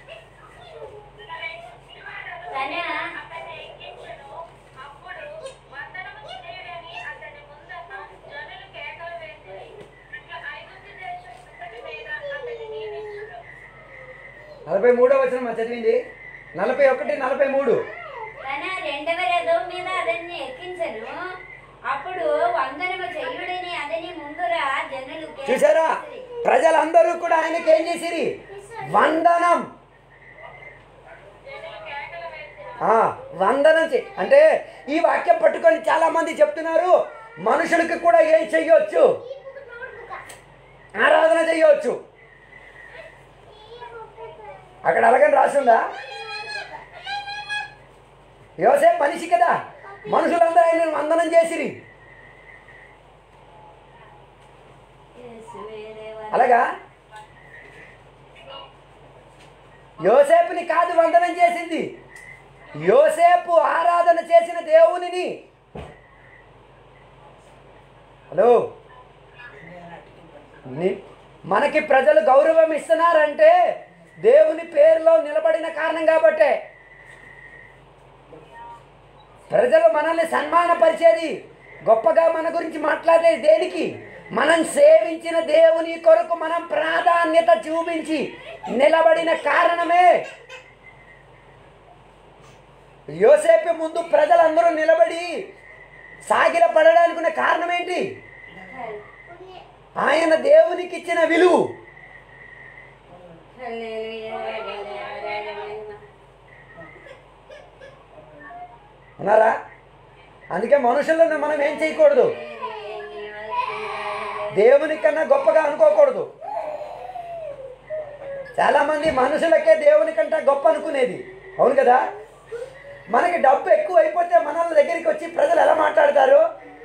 తన అతన్ని ఎక్కించెను. అప్పుడు వందనము చేయడని అతని ముందట జనులు కేకలు వేసిరి. ఇట్లా ఐగుప్తు దేశం అంతటి మీద అతన్ని నియమించును. నలభై మూడో వచనం మనం చదివింది నలభై ఒకటి నలభై మూడు తన రెండవ రథం మీద అతన్ని ఎక్కించను అప్పుడు వందనము చెయ్యుడని అతని ముందురా జనులు కేకలు చూసారా వేసిరి. ప్రజలందరూ కూడా ఆయనకి ఏం చేసిరి వందనం జనులు కేకలు వేసిరి. ఆ, వందనం చే అంటే ఈ వాక్యం పట్టుకొని చాలా మంది చెప్తున్నారు మనుషులకి కూడా ఏం చెయ్యొచ్చు ఆరాధన చెయ్యొచ్చు అక్కడ అలాగని రాసిందా యోసేపు మనిషి కదా మనుషులందరూ ఆయన వందనం చేసిరి యేసువే దేవా. అలాగా యోసేపుని కాదు వందనం చేసింది యోసేపు ఆరాధన చేసిన దేవునిని హలో ని- మనకి ప్రజలు గౌరవం ఇస్తున్నారంటే దేవుని పేరులో నిలబడిన కారణం కాబట్టే ప్రజలు మనల్ని సన్మానపరిచేది గొప్పగా మన గురించి మాట్లాడేది దేనికి మనం సేవించిన దేవుని కొరకు మనం ప్రాధాన్యత చూపించి నిలబడిన కారణమే యోసేపు ముందు ప్రజలందరూ నిలబడి సాగిల పడడానికి ఉన్న కారణం ఏంటి ఆయన దేవునికి ఇచ్చిన విలువ హల్లెలూయా, హల్లెలూయా, హల్లెలూయా. ఉన్నారా అందుకే మనుషులను మనం ఏం చేయకూడదు దేవుని కన్నా గొప్పగా అనుకోకూడదు చాలామంది మనుషులకే దేవుని కంటే గొప్ప అనుకునేది అవును కదా మనకి డబ్బు ఎక్కువ అయిపోతే మనల దగ్గరికి వచ్చి ప్రజలు ఎలా మాట్లాడతారు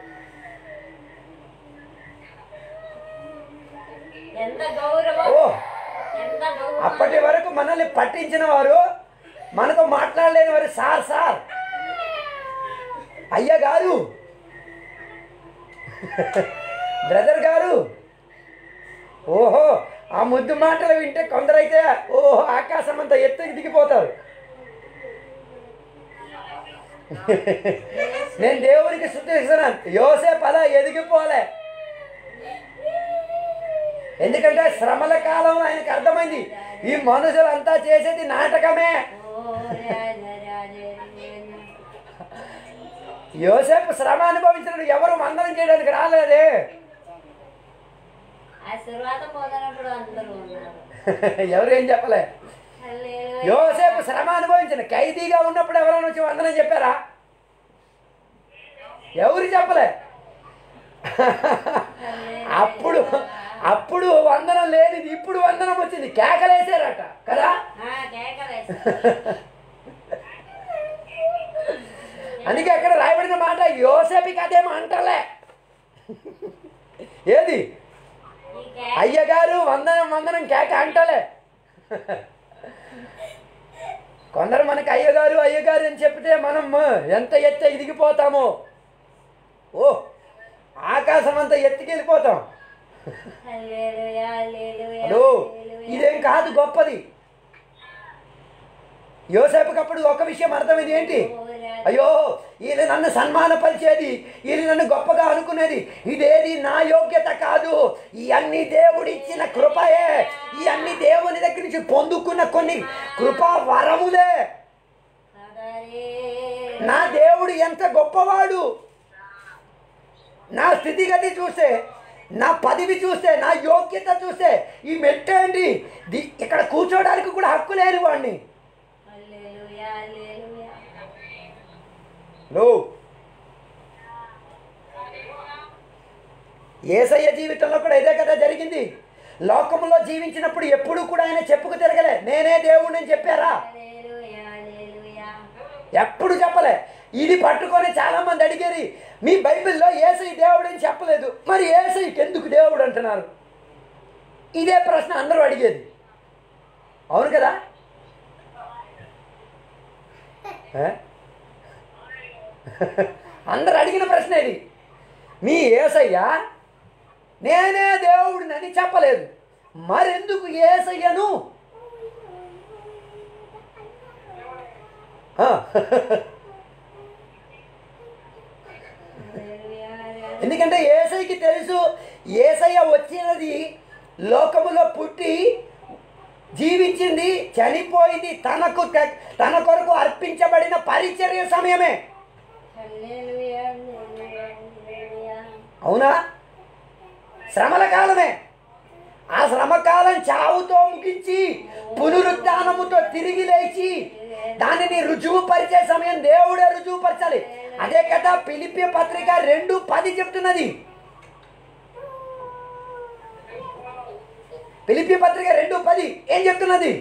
ఎంత గౌరవం ఓ ఎంత గౌరవం అప్పటి వరకు మనల్ని పట్టించిన వారు మనతో మాట్లాడలేని వారు సార్ సార్ అయ్య గారు బ్రదర్ గారు ఓహో ఆ ముద్దు మాటలు వింటే కొందరైతే ఓహో ఆకాశం అంతా ఎత్తుకి దిగిపోతారు నేను దేవునికి శుద్ధిస్తున్నాను యోసేపు అలా ఎదిగిపోలే ఎందుకంటే శ్రమల కాలం ఆయనకు అర్థమైంది ఈ మనుషులంతా చేసేది నాటకమే ఓ రాజ రాజ యోసేపు శ్రమ అనుభవించినప్పుడు ఎవరు వందనం చేయడానికి రాలేదే ఆశీర్వాదం పొందినప్పుడు అందరూ ఉన్నారు ఎవరు ఏం చెప్పలే హల్లెలూయా. యోసేపు శ్రమ అనుభవించిన ఖైదీగా ఉన్నప్పుడు ఎవరైనా వచ్చి వందనం చెప్పారా ఎవరు చెప్పలే అప్పుడు అప్పుడు వందనం లేనిది ఇప్పుడు వందనం వచ్చింది కేకలేసారట కదా ఆ, కేకలేస్తారు. అందుకే అక్కడ రాయబడిన మాట యోసేపుకి అదేమో అంటలే ఏది ఈ కేక అయ్యగారు వందనం వందనం కేక అంటలే కొందరు మనకి అయ్యగారు అయ్యగారు అని చెప్తే మనం ఎంత ఎత్త ఎదిగిపోతామో ఓ ఆకాశం అంతా ఎత్తుకెళ్ళిపోతాం హల్లెలూయా, హల్లెలూయా, హలో హల్లెలూయా. ఇదేం కాదు గొప్పది యోసేపుకి అప్పుడు ఒక విషయం అర్థమైంది ఏంటి ఓ రాజ అయ్యో వీళ్ళు నన్ను సన్మానపరిచేది వీళ్ళు నన్ను గొప్పగా అనుకునేది ఇదేది నా యోగ్యత కాదు ఈ అన్ని దేవుడు ఇచ్చిన కృపయే ఈ అన్ని దేవుని దగ్గర నుంచి పొందుకున్న కొన్ని కృపా వరములే హల్లెలూయా. నా దేవుడు ఎంత గొప్పవాడు నా స్థితిగతి చూస్తే నా పదవి చూస్తే నా యోగ్యత చూస్తే ఈ మెట్టేంటి ది- ఇక్కడ కూర్చోడానికి కూడా హక్కు లేని వాడిని హల్లెలూయా, హల్లెలూయా. లో ఏసయ్య జీవితంలో కూడా ఇదే కదా జరిగింది లోకంలో జీవించినప్పుడు ఎప్పుడు కూడా ఆయన చెప్పుకు తిరగలే నేనే దేవుడిని అని చెప్పారా హల్లెలూయా, హల్లెలూయా. ఎప్పుడు చెప్పలే ఇది పట్టుకొని చాలా మంది అడిగేది మీ బైబిల్లో ఏసై దేవుడు అని చెప్పలేదు మరి ఏసైకి ఎందుకు దేవుడు అంటున్నారు ఇదే ప్రశ్న అందరూ అడిగేది అవును కదా ఏ? అందరు అడిగిన ప్రశ్న ఇది మీ ఏసయ్య నేనే దేవుడినని చెప్పలేదు మరెందుకు ఏసయ్యను ఆ. హల్లెలూయా, హల్లెలూయా. ఎందుకంటే ఏసైకి తెలుసు ఏసయ్య వచ్చినది లోకములో పుట్టి జీవించింది చనిపోయింది తనకు తె- తన కొరకు అర్పించబడిన పరిచర్య సమయమే హల్లెలూయా, హల్లెలూయా, హల్లెలూయా. అవునా శ్రమల కాలమే ఆ శ్రమకాలం చావుతో ముగించి పునరుద్ధానముతో తిరిగి లేచి దానిని రుజువుపరిచే సమయం దేవుడే రుజువుపరచాలి అదే కదా పిలిపి పత్రిక రెండు పది చెప్తున్నది పిలిపి పత్రిక రెండు పది ఏం చెప్తున్నది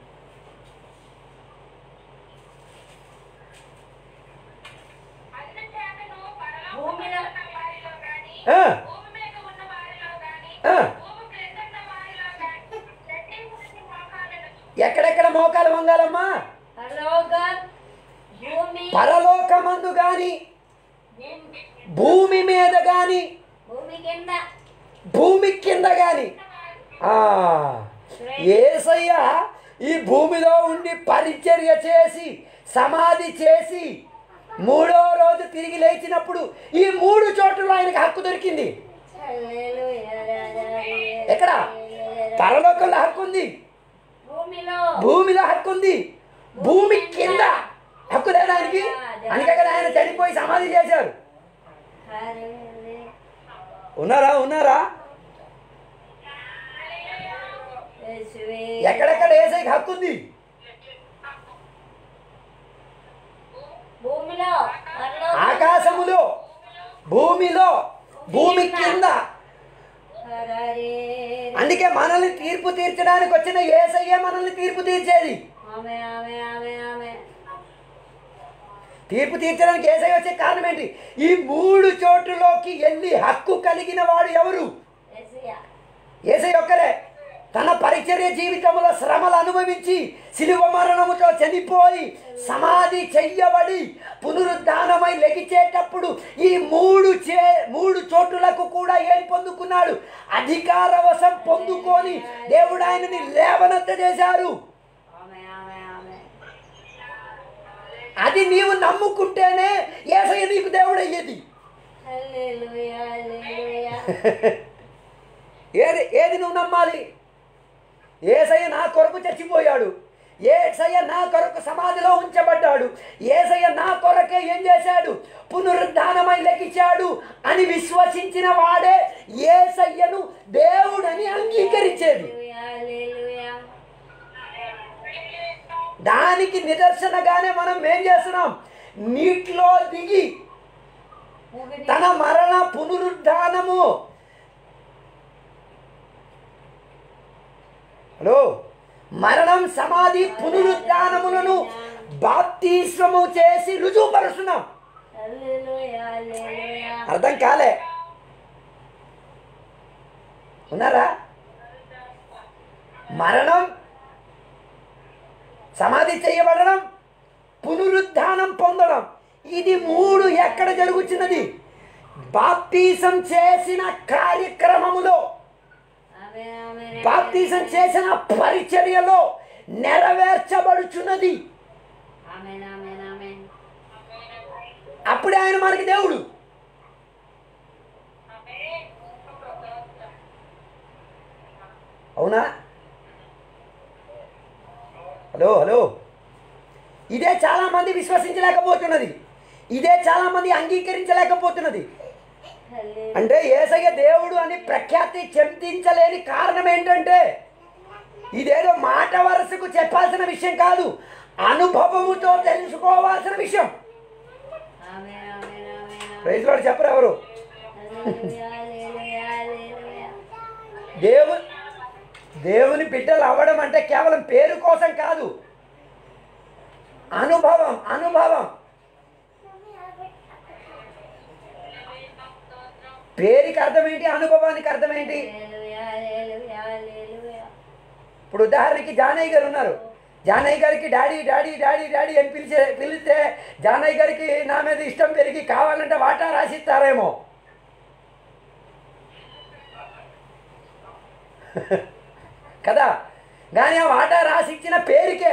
అందుచేతను పరలోకములో భూమిలో ఉన్న వారిలో గాని, ఆ, భూమి మీద ఉన్న వారిలో గాని, ఆ. భూమి క్రింద ఉన్న వారిలో గాని, ప్రతి మోకాలను ఎక్కడెక్కడ మోకాలు వంగాలమ్మా పరలోకం, భూమి పరలోకమందు గాని భూమి- భూమి మీద గాని భూమి కింద భూమి కింద గాని ఆ, ఏసయ్య ఈ భూమిలో ఉండి పరిచర్య చేసి సమాధి చేసి మూడో రోజు తిరిగి లేచినప్పుడు ఈ మూడు చోట్ల ఆయనకి హక్కు దొరికింది హల్లెలూయా, హల్లెలూయా. ఎక్కడ పరలోకంలో హక్కు ఉంది భూమిలో భూమిలో హక్కు ఉంది భూమి కింద హక్కు లేదు ఆయనకి అందుకే కదా ఆయన చనిపోయి సమాధి చేశారు హల్లెలూయా. ఉన్నారా ఉన్నారా యేసువే. ఎక్కడెక్కడ ఏసైకి హక్కు ఉంది భూమిలో పరలోకం, ఆకాశములో భూమిలో భూమి కింద హరరే. అందుకే మనల్ని తీర్పు తీర్చడానికి వచ్చిన ఏసయ్యే మనల్ని తీర్పు తీర్చేది ఆమె ఆమె ఆమె ఆమె తీర్పు తీర్చడానికి ఏసై వచ్చే కారణం ఏంటి ఈ మూడు చోట్లలోకి వెళ్ళి హక్కు కలిగిన వాడు ఎవరు యేసయ్య. ఏసై ఒక్కరే తన పరిచర్య జీవితంలో శ్రమలు అనుభవించి శిలువ మరణముతో చనిపోయి సమాధి చెయ్యబడి పునరుద్ధానమై లెగిచేటప్పుడు ఈ మూడు చే మూడు చోటులకు కూడా ఏం పొందుకున్నాడు అధికారవశం పొందుకొని దేవుడు ఆయనని లేవనెత్త చేశారు ఆమె ఆమె ఆమె అది నీవు నమ్ముకుంటేనే ఏసయ్య నీకు దేవుడు అయ్యేది హల్లెలూయా హల్లెలూయా ఏది ఏది నువ్వు నమ్మాలి ఏసయ్య నా కొరకు చచ్చిపోయాడు ఏసయ్య నా కొరకు సమాధిలో ఉంచబడ్డాడు ఏసయ్య నా కొరకే ఏం చేశాడు పునరుద్ధానమై లెక్కించాడు అని విశ్వసించిన వాడే ఏసయ్యను దేవుడని అంగీకరించేది హల్లెలూయా హల్లెలూయా దానికి నిదర్శనగానే మనం ఏం చేస్తున్నాం నీటిలో దిగి ఒకటి తన మరణ పునరుద్ధానము హలో మరణం సమాధి పునరుద్ధానములను బాప్తిస్వము చేసి రుజువుపరుస్తున్నాం హల్లెలూయా హల్లెలూయా అర్థం కాలే ఉన్నారా మరణం సమాధి చేయబడడం పునరుద్ధానం పొందడం ఇది మూడు ఎక్కడ జరుగుతున్నది బాప్తీసం చేసిన కార్యక్రమములో ఆమేన్ ఆమేన్ బాప్తీసం చేసిన పరిచర్యలో నెరవేర్చబడుచున్నది ఆమేన్ ఆమేన్ ఆమేన్ అప్పుడే ఆయన మనకి దేవుడు అవునా హలో హలో ఇదే చాలా మంది విశ్వసించలేకపోతున్నది ఇదే చాలా మంది అంగీకరించలేకపోతున్నది హల్లెలూయా అంటే ఏసయ్య దేవుడు అని ప్రఖ్యాతి చెందించలేని కారణం ఏంటంటే ఇదేదో మాట వరుసకు చెప్పాల్సిన విషయం కాదు అనుభవముతో తెలుసుకోవాల్సిన విషయం ఆమేన్ ఆమేన్ ఆమేన్ ప్రైజ్ లార్డ్ చెప్పరు ఎవరు హల్లెలూయా హల్లెలూయా హల్లెలూయా దేవు దేవుని బిడ్డలు అవ్వడం అంటే కేవలం పేరు కోసం కాదు అనుభవం అనుభవం పేరుకి అర్థం ఏంటి అనుభవానికి అర్థం ఏంటి హల్లెలూయా హల్లెలూయా హల్లెలూయా ఇప్పుడు ఉదాహరణకి జానయ్య గారు ఉన్నారు జానయ్య గారికి డాడీ డాడీ డాడీ డాడీ అని పిలిచే పిలిస్తే జానయ్య గారికి నా మీద ఇష్టం పెరిగి కావాలంటే వాటా రాసిస్తారేమో కదా కానీ ఆ వాటా రాసిచ్చిన పేరుకే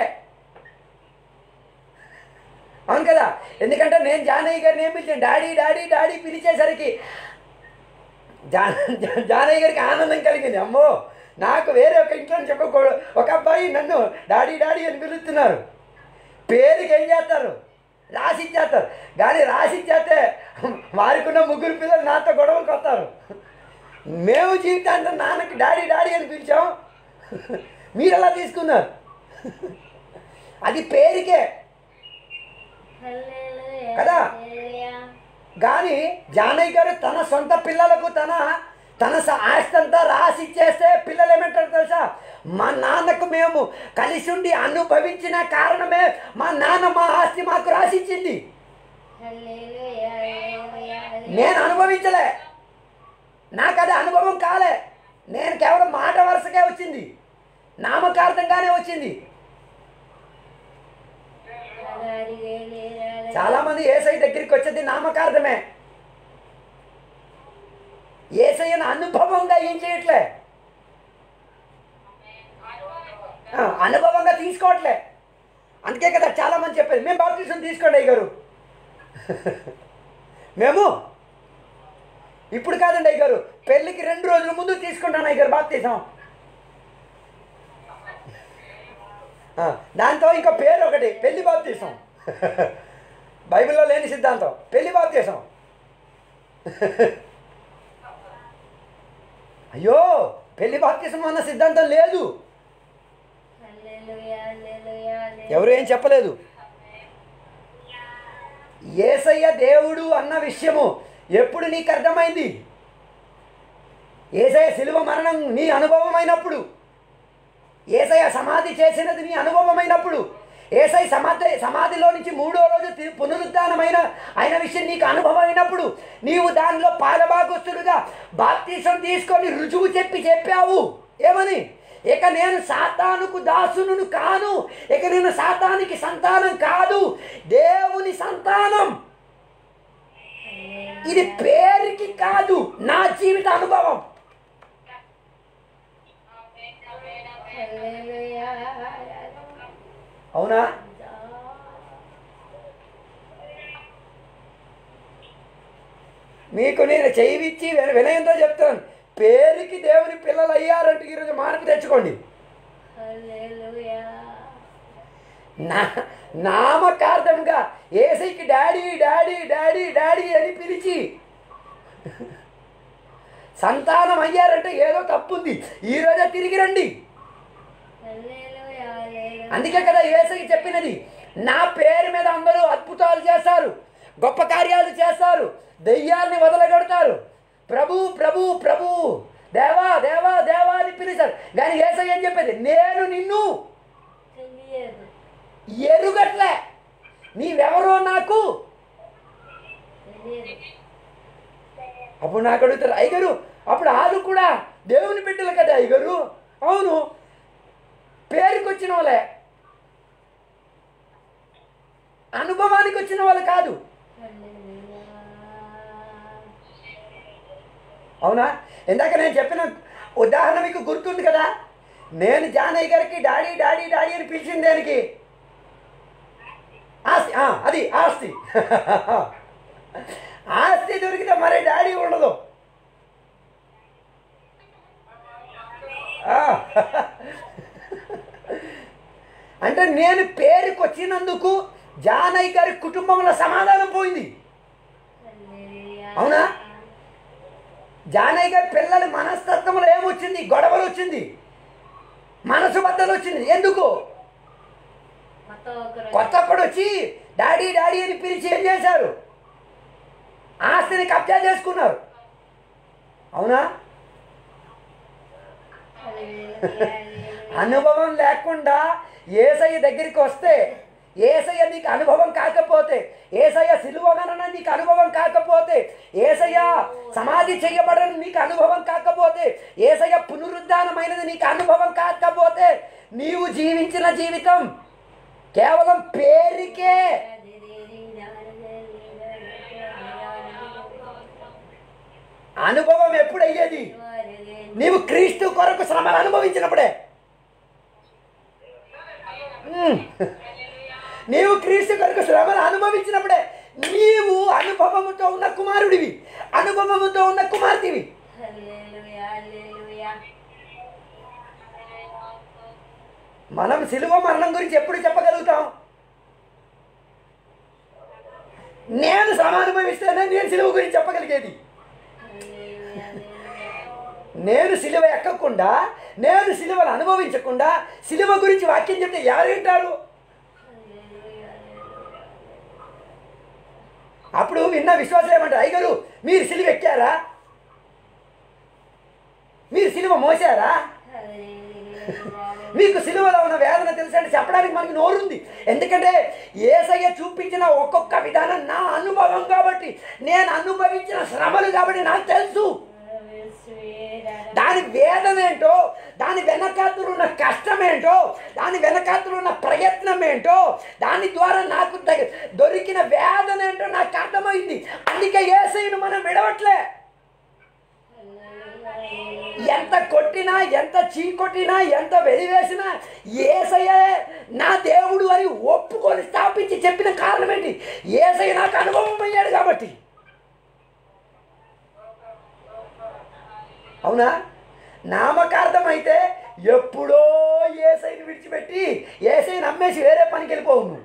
అవును కదా ఎందుకంటే నేను జానయ్య గారిని ఏం పిలిచాను డాడీ డాడీ డాడీ పిలిచేసరికి జా జా- జానయ్య గారికి ఆనందం కలిగింది అమ్మో నాకు వేరే ఒక ఇంట్లో నుంచి ఒక కొ- ఒక అబ్బాయి నన్ను డాడీ డాడీ అని పిలుస్తున్నారు పేరుకి ఏం చేస్తారు రాసిచ్చేస్తారు కానీ రాసిచ్చేస్తే వారికి ఉన్న ముగ్గురు పిల్లలు నాతో గొడవలకు వస్తారు మేము జీవితాంతం నాన్నకి డాడీ డాడీ అని పిలిచాం మీరు ఎలా తీసుకున్నారు అది పేరుకే హల్లెలూయా కదా? హల్లెలూయా కానీ జానయ్య గారు తన సొంత పిల్లలకు తన తన స- ఆస్తి అంతా రాసి ఇచ్చేస్తే పిల్లలు ఏమంటారు తెలుసా మా నాన్నకు మేము కలిసి ఉండి అనుభవించిన కారణమే మా నాన్న మా ఆస్తి మాకు రాసిచ్చింది హల్లెలూయా హల్లెలూయా నేను అనుభవించలే నాకు అది అనుభవం కాలే నేను కేవలం మాట వరుసకే వచ్చింది నామకార్థంగానే వచ్చింది హల్లెలూయా చాలామంది ఏసై దగ్గరికి వచ్చేది నామకార్థమే ఏసయ్యను అనుభవంగా ఏం చేయట్లే ఆ, అనుభవంగా తీసుకోవట్లే అందుకే కదా చాలామంది చెప్పేది మేము బాప్తీసం తీసుకోండి అయ్య గారు మేము ఇప్పుడు కాదండి అయ్య గారు పెళ్ళికి రెండు రోజుల ముందు తీసుకుంటాను అయ్య గారు బాప్తీసం ఆ, దాంతో ఇంకో పేరు ఒకటి పెళ్లి బాప్తీసం బైబిల్లో లేని సిద్ధాంతం పెళ్లి బాప్తీసం అయ్యో పెళ్లి బాప్తీసం అన్న సిద్ధాంతం లేదు హల్లెలూయా హల్లెలూయా ఎవరు ఏం చెప్పలేదు ఏసయ్య దేవుడు అన్న విషయము ఎప్పుడు నీకు అర్థమైంది ఏసయ్య శిలువ మరణం నీ అనుభవమైనప్పుడు ఏసయ్య సమాధి చేసినది నీ అనుభవమైనప్పుడు ఏసై సమాధి సమాధిలో నుంచి మూడో రోజు తి- పునరుద్ధానమైన అయిన విషయం నీకు అనుభవమైనప్పుడు నీవు దానిలో పాలభాగస్తులుగా బాప్తీసం తీసుకొని రుజువు చెప్పి చెప్పావు ఏమని ఇక నేను సాతానుకు దాసును కాను ఇక నేను సాతానికి సంతానం కాదు దేవుని సంతానం ఇది పేరుకి కాదు నా జీవిత అనుభవం హల్లెలూయా అవునా మీకు నేను చేయిచ్చి విన- వినయంతో చెప్తాను పేరుకి దేవుని పిల్లలు అయ్యారంటే ఈరోజు మార్పు తెచ్చుకోండి హల్లెలూయా నా నామకార్థంగా ఏసైకి డాడీ డాడీ డాడీ డాడీ అని పిలిచి సంతానం అయ్యారంటే ఏదో తప్పుంది ఈరోజే తిరిగి రండి హల్లెలూయా హల్లెలూయా అందుకే కదా ఏసైకి చెప్పినది నా పేరు మీద అందరూ అద్భుతాలు చేస్తారు గొప్ప కార్యాలు చేస్తారు దెయ్యాల్ని వదలగొడతారు ప్రభు ప్రభు ప్రభు దేవా దేవా దేవా అని పిలుస్తారు కానీ ఏసై అని చెప్పేది నేను నిన్ను తెలియదు ఎరుగట్లే నీవెవరో నాకు తెలియదు అప్పుడు నాకు అడుగుతారు అయ్యగారు అప్పుడు వాళ్ళు కూడా దేవుని బిడ్డలు కదా అయ్యగారు అవును పేరుకి వచ్చిన వాళ్ళే అనుభవానికి వచ్చిన వాళ్ళు కాదు హల్లెలూయా అవునా ఇందాక నేను చెప్పిన ఉదాహరణ మీకు గుర్తుంది కదా నేను జానయ్య గారికి డాడీ డాడీ డాడీ అని పిలిచింది దానికి ఆస్తి ఆ, అది ఆస్తి ఆస్తి దొరికితే మరే డాడీ ఉండదు ఆ. అంటే నేను పేరుకి వచ్చినందుకు జానయ్య గారి కుటుంబంలో సమాధానం పోయింది హల్లెలూయా అవునా? జానయ్య గారి పిల్లల మనస్తత్వంలో ఏమొచ్చింది గొడవలు వచ్చింది మనసు బద్దలు వచ్చింది ఎందుకు కొత్త ఒకరు కొత్త ఒక్కడు వచ్చి డాడీ డాడీ అని పిలిచి ఏం చేశారు ఆస్తిని కబ్జా చేసుకున్నారు అవునా హల్లెలూయా హల్లెలూయా అనుభవం లేకుండా ఏసయ్య దగ్గరికి వస్తే ఏసయ్య నీకు అనుభవం కాకపోతే ఏసయ్య సిలువ గణన నీకు అనుభవం కాకపోతే ఏసయ్య సమాధి చేయబడని నీకు అనుభవం కాకపోతే ఏసయ్య పునరుద్ధానమైనది నీకు అనుభవం కాకపోతే నీవు జీవించిన జీవితం కేవలం పేరుకే అనుభవం ఎప్పుడు అయ్యేది నీవు క్రీస్తు కొరకు శ్రమను అనుభవించినప్పుడే ఉమ్. నీవు క్రీస్తు కొరకు శ్రమను అనుభవించినప్పుడే నీవు అనుభవముతో ఉన్న కుమారుడివి అనుభవముతో ఉన్న కుమార్తెవి హల్లెలూయా హల్లెలూయా మనం సిలువ మరణం గురించి ఎప్పుడు చెప్పగలుగుతాం నేను శ్రమ అనుభవిస్తేనే నేను సిలువ గురించి చెప్పగలిగేది హల్లెలూయా హల్లెలూయా నేను సిలువ ఎక్కకుండా నేను సిలువను అనుభవించకుండా సిలువ గురించి వాక్యం చెప్తే ఎవరు వింటారు హల్లెలూయా హల్లెలూయా అప్పుడు విన్న విశ్వాసం ఏమంటారు అయ్యగారు మీరు సిలువ ఎక్కారా మీరు సిలువ మోసారా హల్లెలూయా మీకు సిలువలో ఉన్న వేదన తెలుసంటే చెప్పడానికి మనకి నోరుంది ఎందుకంటే ఏసయ్య చూపించిన ఒక్కొక్క విధానం నా అనుభవం కాబట్టి నేను అనుభవించిన శ్రమలు కాబట్టి నాకు తెలుసు దాని వేదన ఏంటో దాని వెనకాతలు ఉన్న కష్టం ఏంటో దాని వెనకాతలు ఉన్న ప్రయత్నం ఏంటో దాని ద్వారా నాకు దగ- దొరికిన వేదన ఏంటో నాకు అర్థమైంది అందుకే ఏసైను మనం విడవట్లే ఎంత కొట్టినా ఎంత చీకొట్టినా ఎంత వెలివేసినా ఏసయ్య నా దేవుడు అని ఒప్పుకొని స్థాపించి చెప్పిన కారణం ఏంటి ఏసయ్య నాకు అనుభవం అయ్యాడు కాబట్టి అవునా నామకార్థం అయితే ఎప్పుడో ఏసైని విడిచిపెట్టి ఏసైని నమ్మేసి వేరే పనికి వెళ్ళిపోవు నువ్వు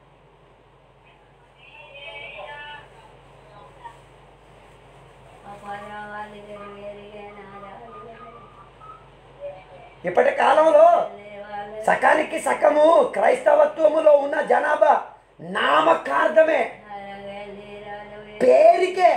ఇప్పటి కాలంలో సకానికి సకము క్రైస్తవత్వములో ఉన్న జనాభా నామకార్థమే పేరుకే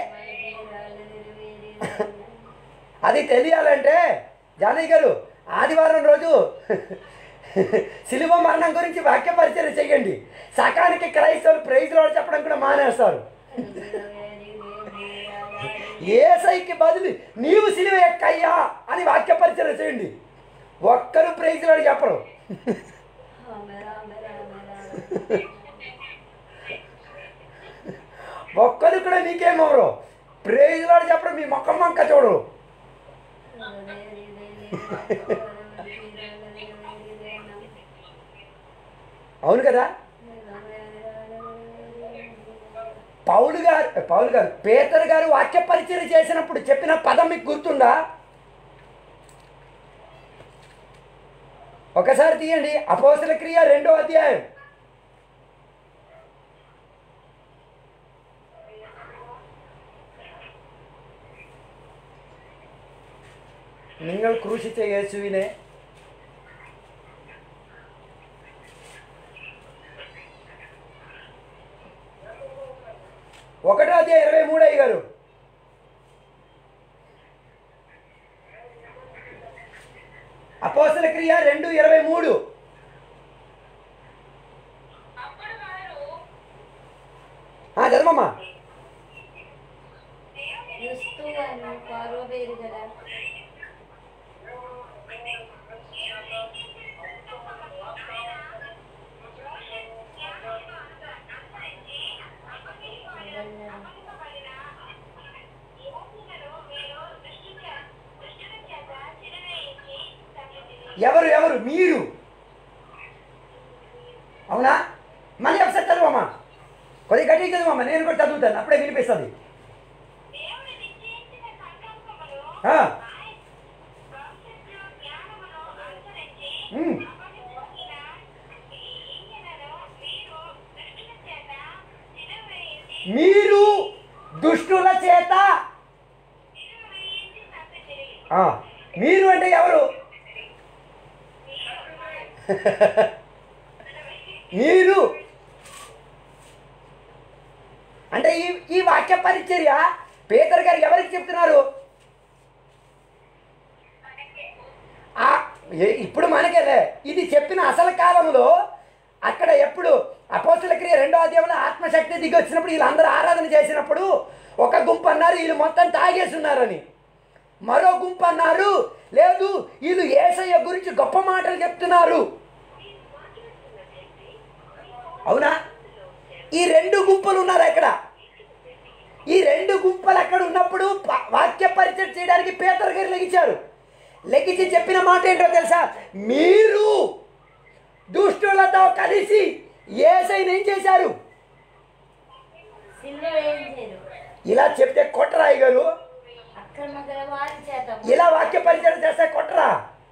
అది తెలియాలంటే జానయ్య గారు ఆదివారం రోజు సిలువ మరణం గురించి వాక్య పరిచయం చేయండి సకానికి క్రైస్తవులు ప్రైజ్లో చెప్పడం కూడా మానేస్తారు ఏసైకి బదులు నీవు సిలువ ఎక్కయ్యా అని వాక్య పరిచయం చేయండి ఒక్కరు ప్రైజ్లో చెప్పరు ఒక్కరు కూడా నీకేమవరు ప్రైజ్లో చెప్పడం మీ మొక్క మొక్క చూడరు అవును కదా పౌలు గారు పౌలు గారు పేతర్ గారు వాక్య పరిచయం చేసినప్పుడు చెప్పిన పదం మీకు గుర్తుందా ఒకసారి తీయండి అపోసల క్రియ రెండో అధ్యాయం നിങ്ങൾ ക്രൂശിച്ച യേശുവിനെ ఒకటో అధ్యాయం ఇరవై మూడు అయ్య గారు అపోసల క్రియ రెండు ఇరవై మూడు అప్పుడు వారు ఆ, చదవమ్మా క్రీస్తు అను పారో పేరు కదా ఎవరు ఎవరు మీరు అవునా మళ్ళీ ఒకసారి చదవమ్మా కొద్దిగా గట్టిగా చదవమ్మా నేను కూడా చదువుతాను అప్పుడే వినిపిస్తుంది ఆ, ఉమ్. మీరు దుష్టుల చేత ఆ, మీరు అంటే ఎవరు మీరు అంటే ఈ ఈ వాక్య పరిచర్య పేదర్ గారు ఎవరికి చెప్తున్నారు ఆ, ఏ- ఇప్పుడు మనకేలే ఇది చెప్పిన అసలు కాలంలో అక్కడ ఎప్పుడు అపోస్తుల క్రియ రెండో అధ్యాయంలో ఆత్మశక్తి దిగి వచ్చినప్పుడు వీళ్ళందరూ ఆరాధన చేసినప్పుడు ఒక గుంపు అన్నారు వీళ్ళు మొత్తం తాగేసి ఉన్నారని మరో గుంపు అన్నారు లేదు వీళ్ళు ఏసయ్య గురించి గొప్ప మాటలు చెప్తున్నారు అవునా ఈ రెండు గుంపులు ఉన్నారు అక్కడ ఈ రెండు గుంపులు అక్కడ ఉన్నప్పుడు ప- వాక్య పరిచయం చేయడానికి పేదర్ గారు లెగించారు లెగించి చెప్పిన మాట ఏంటో తెలుసా మీరు దుష్టులతో కలిసి ఏసైని ఏం చేశారు సిల్వ వేయించారు ఇలా చెప్తే కొట్టరా గారు అక్రమ గల వారి చేత ఇలా వాక్య పరిచయం చేస్తే కొట్టరా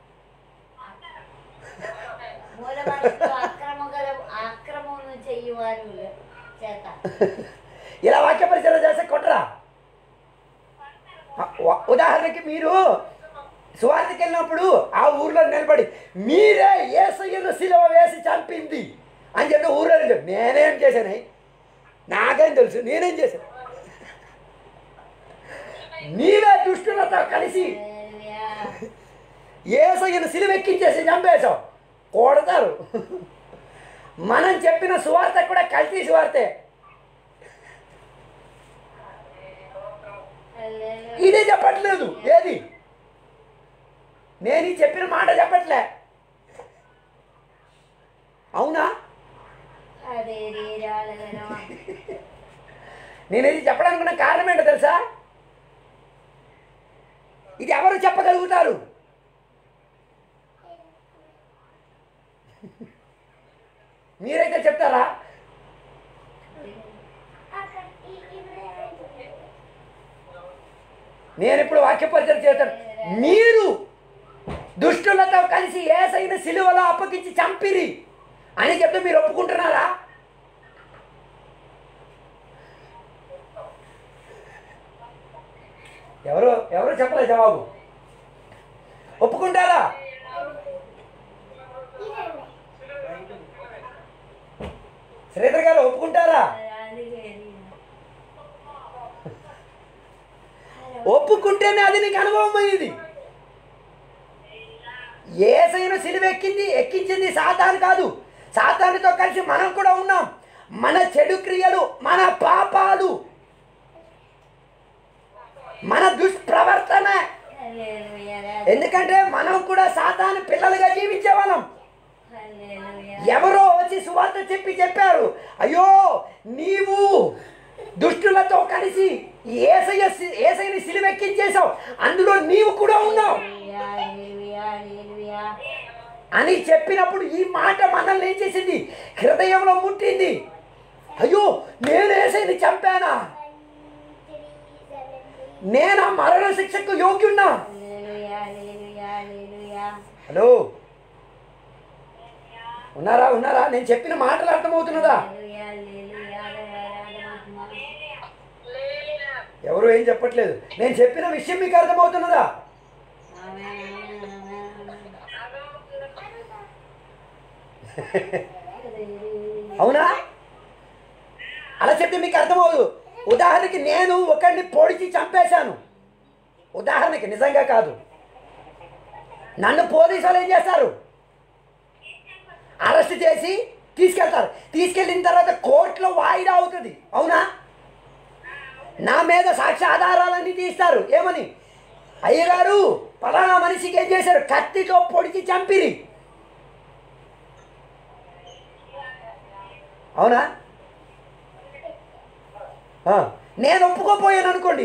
మూల మనుషులు అక్రమ గల అక్రమమును చెయ్యువారు చేత ఇలా వాక్య పరిచయం చేస్తే కొట్టరా ఉ- ఉదాహరణకి మీరు సువార్తకి వెళ్ళినప్పుడు ఆ ఊర్లో నిలబడి మీరే ఏసయ్యను సిలువ వేసి చంపింది అని చెప్పి ఊర్లో నిలబడి, నేనేం చేశాను నాకేం తెలుసు నేనేం చేశాను నీవే దుష్టులతో కలిసి హల్లెలూయా. ఏసయ్యను సిలువెక్కించేసి చంపేశావు కొడతారు మనం చెప్పిన సువార్త కూడా కల్తీ సువార్తే హల్లెలూయా. ఇదే చెప్పట్లేదు ఏది నేను ఈ చెప్పిన మాట చెప్పట్లే అవునా అదే రీరాలగలమా. నేను ఇది చెప్పడానుకున్న కారణం ఏంటో తెలుసా ఇది ఎవరు చెప్పగలుగుతారు మీరైతే చెప్తారా నేను ఇప్పుడు వాక్య పరిచయం చేస్తాను మీరు దుష్టులతో కలిసి ఏసైన సిలువలో అప్పగించి చంపిరి అని చెప్తే మీరు ఒప్పుకుంటున్నారా ఎవరు ఎవరు చెప్పలేదు జవాబు ఒప్పుకుంటారా శ్రీధర్ గారు ఒప్పుకుంటారా ఒప్పుకుంటేనే అది నీకు అనుభవం అయ్యింది ఏసైన సిలువ ఎక్కింది ఎక్కించింది సాతాను కాదు సాతానుతో కలిసి మనం కూడా ఉన్నాం మన చెడు క్రియలు మన పాపాలు మన దుష్ప్రవర్తన హల్లెలూయా. ఎందుకంటే మనం కూడా సాతాను పిల్లలుగా జీవించే వాళ్ళం హల్లెలూయా. ఎవరో వచ్చి సువార్త చెప్పి చెప్పారు అయ్యో నీవు దుష్టులతో కలిసి ఏసయ్య ఏసైని సిలువెక్కించేశావు అందులో నీవు కూడా ఉన్నావు హల్లెలూయా, హల్లెలూయా, హల్లెలూయా. అని చెప్పినప్పుడు ఈ మాట మనల్ని ఏం చేసింది హృదయంలో ముట్టింది అయ్యో నేను ఏసైని చంపానా నేను ఆ మరణ శిక్షకు యోగ్యున్నా హల్లెలూయా హల్లెలూయా హల్లెలూయా హలో ఉన్నారా ఉన్నారా నేను చెప్పిన మాటలు అర్థమవుతున్నదా హల్లెలూయా హల్లెలూయా హల్లెలూయా ఎవరు ఏం చెప్పట్లేదు నేను చెప్పిన విషయం మీకు అర్థమవుతున్నదా ఆమేన్ ఆమేన్ ఆమేన్ అవునా అలా చెప్తే మీకు అర్థమవుదు ఉదాహరణకి నేను ఒకరిని పొడిచి చంపేశాను ఉదాహరణకి నిజంగా కాదు నన్ను పోలీసు వాళ్ళు ఏం చేస్తారు అరెస్ట్ చేసి తీసుకెళ్తారు తీసుకెళ్ళిన తర్వాత కోర్టులో వాయిదా అవుతుంది అవునా నా మీద సాక్ష్య ఆధారాలన్నీ తీస్తారు ఏమని అయ్యగారు పలానా మనిషికి ఏం చేశారు కత్తితో పొడిచి చంపిరి అవునా ఆ, నేను ఒప్పుకోపోయాను అనుకోండి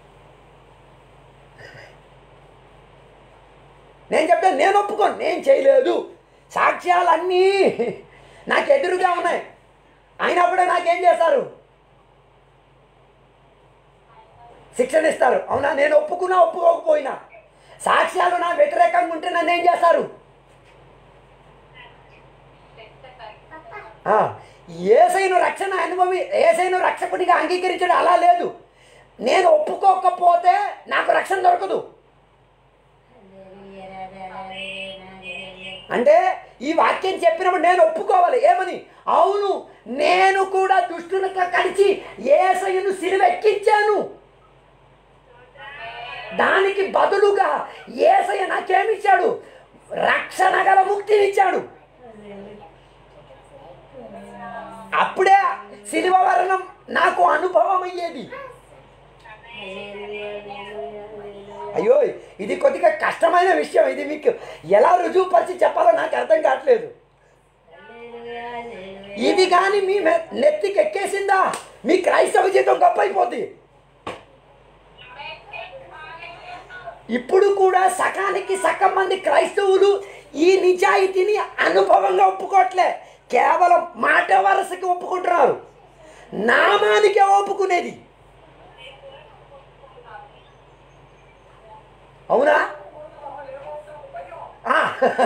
నేను చెప్తాను నేను ఒప్పుకోను నేను చేయలేదు సాక్ష్యాలన్నీ నాకు ఎదురుగా ఉన్నాయి అయినప్పుడే నాకేం చేస్తారు శిక్షణ ఇస్తారు అవునా నేను ఒప్పుకున్నా ఒప్పుకోకపోయినా సాక్ష్యాలు నా వ్యతిరేకంగా ఉంటే నన్ను ఏం చేస్తారు ఆ, ఏసైను రక్షణ అనుభవి ఏసైను రక్షకుడిగా అంగీకరించడం అలా లేదు నేను ఒప్పుకోకపోతే నాకు రక్షణ దొరకదు హల్లెలూయా హల్లెలూయా హల్లెలూయా అంటే ఈ వాక్యం చెప్పినప్పుడు నేను ఒప్పుకోవాలి ఏమని అవును నేను కూడా దుష్టులతో కలిసి ఏసయ్యను సిలువెక్కించాను దానికి బదులుగా ఏసయ్య నాకేమిచ్చాడు రక్షణ గల ముక్తినిచ్చాడు అప్పుడే సిలువ వరణం నాకు అనుభవం అయ్యేది అయ్యో ఇది కొద్దిగా కష్టమైన విషయం ఇది మీకు ఎలా రుజువుపరిచి చెప్పాలో నాకు అర్థం కావట్లేదు ఇది కానీ మీ మె- నెత్తికి ఎక్కేసిందా మీ క్రైస్తవ జీవితం గొప్ప అయిపోద్ది ఇప్పుడు కూడా సకానికి సగం మంది క్రైస్తవులు ఈ నిజాయితీని అనుభవంగా ఒప్పుకోవట్లే కేవలం మాట వరసకి ఒప్పుకుంటున్నారు నామానికే ఒప్పుకునేది అవునా ఆ,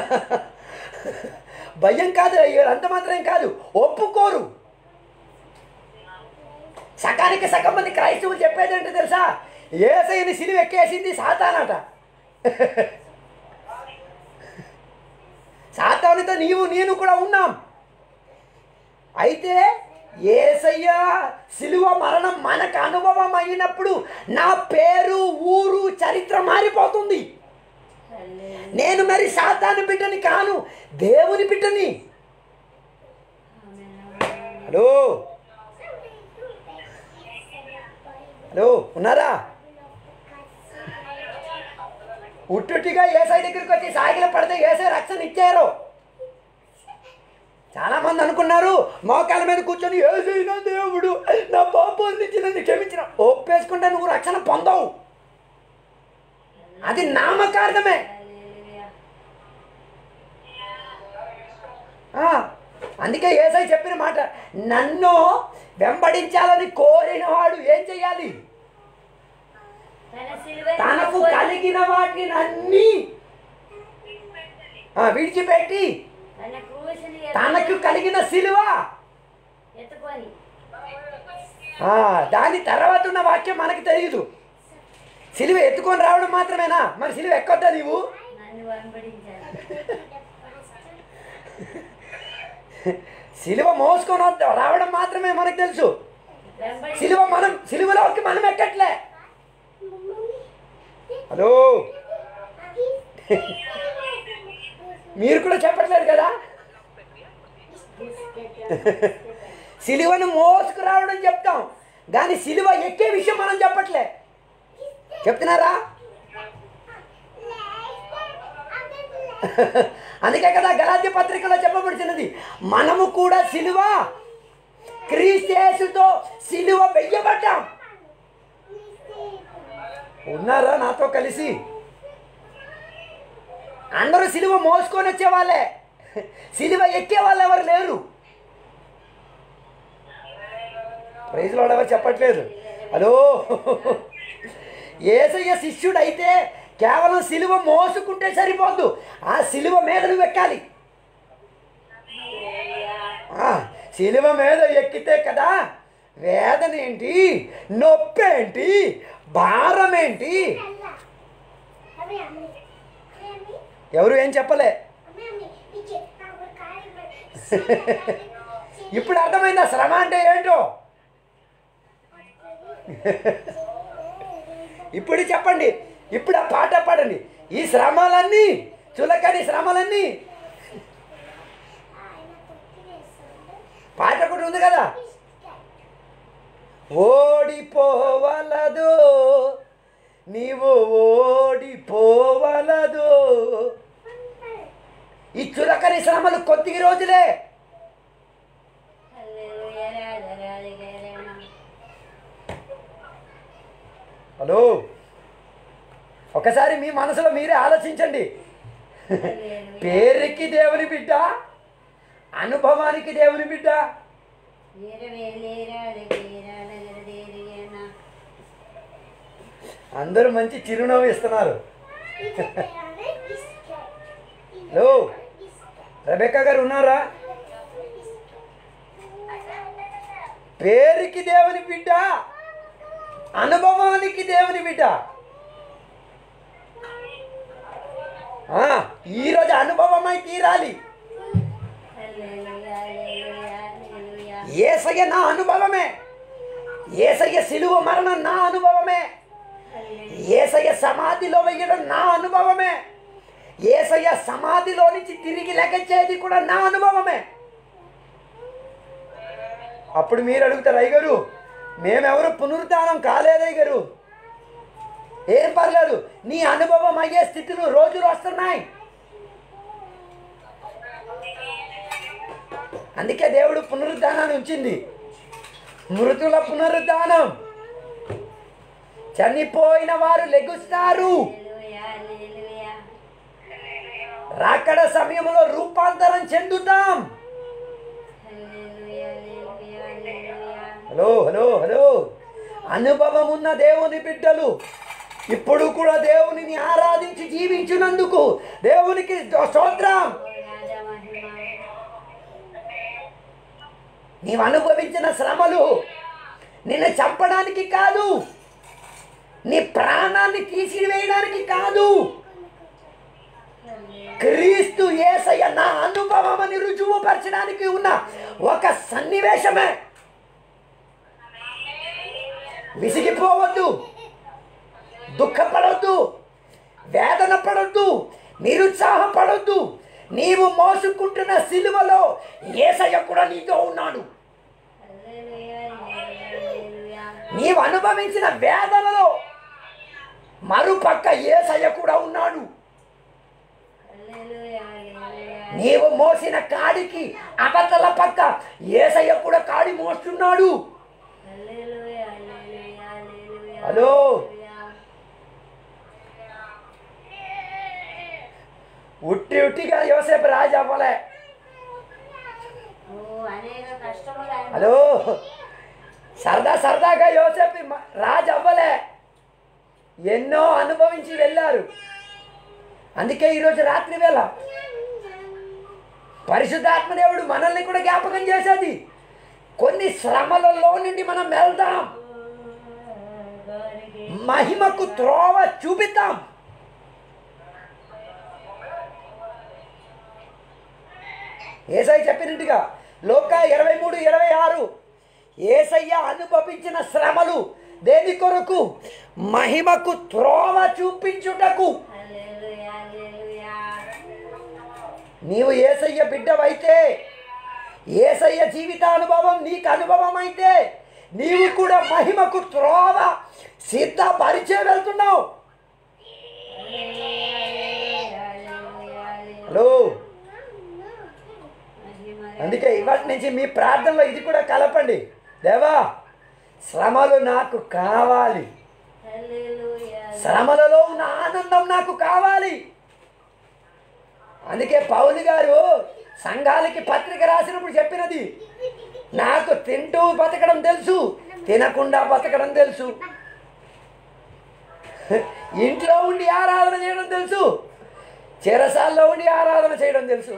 భయం కాదు అయ్యో అంత మాత్రం కాదు ఒప్పుకోరు సకానికి సగం మంది క్రైస్తవులు చెప్పేది ఏంటో తెలుసా ఏసైని సిలువ ఎక్కేసింది సాతానట సాతానుతో నీవు నేను కూడా ఉన్నాం అయితే ఏసయ్య సిలువ మరణం మనకు అనుభవం అయినప్పుడు నా పేరు ఊరు చరిత్ర మారిపోతుంది నేను మరి సాతాను బిడ్డని కాను దేవుని బిడ్డని హలో హలో ఉన్నారా ఉట్టుటిగా ఏసై దగ్గరికి వచ్చి సాగిల పడితే ఏసై రక్షణ ఇచ్చారు చాలా మంది అనుకున్నారు మోకాల మీద కూర్చొని ఏసైనా దేవుడు నా పాపం నుంచి నన్ను క్షమించిన ఒప్పేసుకుంటే నువ్వు రక్షణ పొందవు అది నామకార్థమే ఆ, అందుకే ఏసై చెప్పిన మాట నన్ను వెంబడించాలని కోరిన వాడు ఏం చెయ్యాలి తన సిలువ తనకు కలిగిన వాటిని అన్ని ఆ, విడిచిపెట్టి తన క్రూశిని తనకు కలిగిన సిలువ ఎత్తుకొని ఆ, దాని తర్వాత ఉన్న వాక్యం మనకు తెలియదు సిలువ ఎత్తుకొని రావడం మాత్రమేనా మరి సిలువ ఎక్కొద్దా నీవు నన్ను వెంబడించాను సిలువ మోసుకొని వద్ద- రావడం మాత్రమే మనకు తెలుసు వెంబడి సిలువ మనం సిలువలోకి మనం ఎక్కట్లే హలో మీరు కూడా చెప్పట్లేదు కదా సిలువను మోసుకు రావడం చెప్తాం కానీ సిలువ ఎక్కే విషయం మనం చెప్పట్లే చెప్తున్నారా అందుకే కదా గలాత్య పత్రికలో చెప్పబడుతున్నది మనము కూడా సిలువ క్రీస్తేసుతో సిలువ వెయ్యబడ్డాం ఉన్నారా నాతో కలిసి అందరూ సిలువ మోసుకొని వచ్చే వాళ్ళే సిలువ ఎక్కే వాళ్ళు ఎవరు లేరు ప్రైజ్లో ఎవరు చెప్పట్లేదు హలో ఏసయ్య శిష్యుడు అయితే కేవలం సిలువ మోసుకుంటే సరిపోద్దు ఆ సిలువ మీద నువ్వు ఎక్కాలి ఆ, సిలువ మీద ఎక్కితే కదా వేదన ఏంటి నొప్పి ఏంటి భారం ఏంటి ఎవరు ఏం చెప్పలే ఇప్పుడు అర్థమైందా శ్రమ అంటే ఏంటో ఇప్పుడు చెప్పండి ఇప్పుడు ఆ పాట పాడండి ఈ శ్రమలన్నీ చులకని శ్రమలన్నీ పాట కూడా ఉంది కదా ఓడిపోవలదు నీవు ఓడిపోవలదు ఈ చులకని శ్రమలు కొద్ది రోజులే హల్లెలూయా రాధ రాధ గరమ హలో ఒకసారి మీ మనసులో మీరే ఆలోచించండి పేరుకి దేవుని బిడ్డ అనుభవానికి దేవుని బిడ్డ అందరూ మంచి చిరునవ్వు ఇస్తున్నారు హలో రెబెక్క గారు ఉన్నారా పేరుకి దేవుని బిడ్డ అనుభవానికి దేవుని బిడ్డ ఆ, ఈరోజు అనుభవమై తీరాలి ఏసయ్య నా అనుభవమే ఏసయ్య సిలువ మరణం నా అనుభవమే ఏసయ్య సమాధిలో వెయ్యడం నా అనుభవమే ఏసయ్య సమాధిలో నుంచి తిరిగి లెగచ్చేది కూడా నా అనుభవమే అప్పుడు మీరు అడుగుతారు అయ్యగారు మేమెవరు పునరుద్ధానం కాలేదయ్య గారు ఏం పర్లేదు నీ అనుభవం అయ్యే స్థితిలో రోజులు వస్తున్నాయి అందుకే దేవుడు పునరుద్ధానాన్ని ఉంచింది మృతుల పునరుద్ధానం చనిపోయిన వారు లెగుస్తారు రాకడ సమయంలో రూపాంతరం చెందుతాం హలో హలో హలో అనుభవం ఉన్న దేవుని బిడ్డలు ఇప్పుడు కూడా దేవునిని ఆరాధించి జీవించినందుకు దేవునికి స్తోత్రం నీవు అనుభవించిన శ్రమలు నిన్ను చంపడానికి కాదు నీ ప్రాణాన్ని తీసివేయడానికి కాదు క్రీస్తు ఏసయ్య నా అనుభవం అని రుజువుపరచడానికి ఉన్న ఒక సన్నివేశమే విసిగిపోవద్దు దుఃఖపడొద్దు వేదన పడొద్దు నిరుత్సాహపడొద్దు నీవు మోసుకుంటున్న సిలువలో ఏసయ్య కూడా నీతో ఉన్నాడు నీవు అనుభవించిన వేదనలో మరుపక్క ఏసయ్య కూడా ఉన్నాడు నీవు మోసిన కాడికి అవతల పక్క ఏసయ్య కూడా కాడి మోస్తున్నాడు హలో ఉట్టి ఉట్టిగా యోసేపు రాజు అవ్వలే అనేక కష్టములు ఆయన హలో సరదా సరదాగా యోసేపు మ- రాజు అవ్వలే ఎన్నో అనుభవించి వెళ్ళారు అందుకే ఈరోజు రాత్రి వేళ పరిశుద్ధాత్మదేవుడు మనల్ని కూడా జ్ఞాపకం చేసేది కొన్ని శ్రమలలో నుండి మనం వెళ్దాం మహిమకు త్రోవ చూపిద్దాం ఏసై చెప్పినట్టుగా లోక ఇరవై మూడు ఇరవై ఆరు ఏసయ్య అనుభవించిన శ్రమలు దేని కొరకు మహిమకు త్రోవ చూపించుటకు హల్లెలూయా హల్లెలూయా నీవు ఏసయ్య బిడ్డవైతే ఏసయ్య జీవితానుభవం నీకు అనుభవం అయితే నీవు కూడా మహిమకు త్రోవ సిద్ధపరిచే వెళ్తున్నావు హలో అందుకే ఇవాటి నుంచి మీ ప్రార్థనలో ఇది కూడా కలపండి దేవా శ్రమలు నాకు కావాలి శ్రమలలో ఉన్న ఆనందం నాకు కావాలి అందుకే పౌలు గారు సంఘాలకి పత్రిక రాసినప్పుడు చెప్పినది నాకు తింటూ బతకడం తెలుసు తినకుండా బతకడం తెలుసు ఇంట్లో ఉండి ఆరాధన చేయడం తెలుసు చెరసాల్లో ఉండి ఆరాధన చేయడం తెలుసు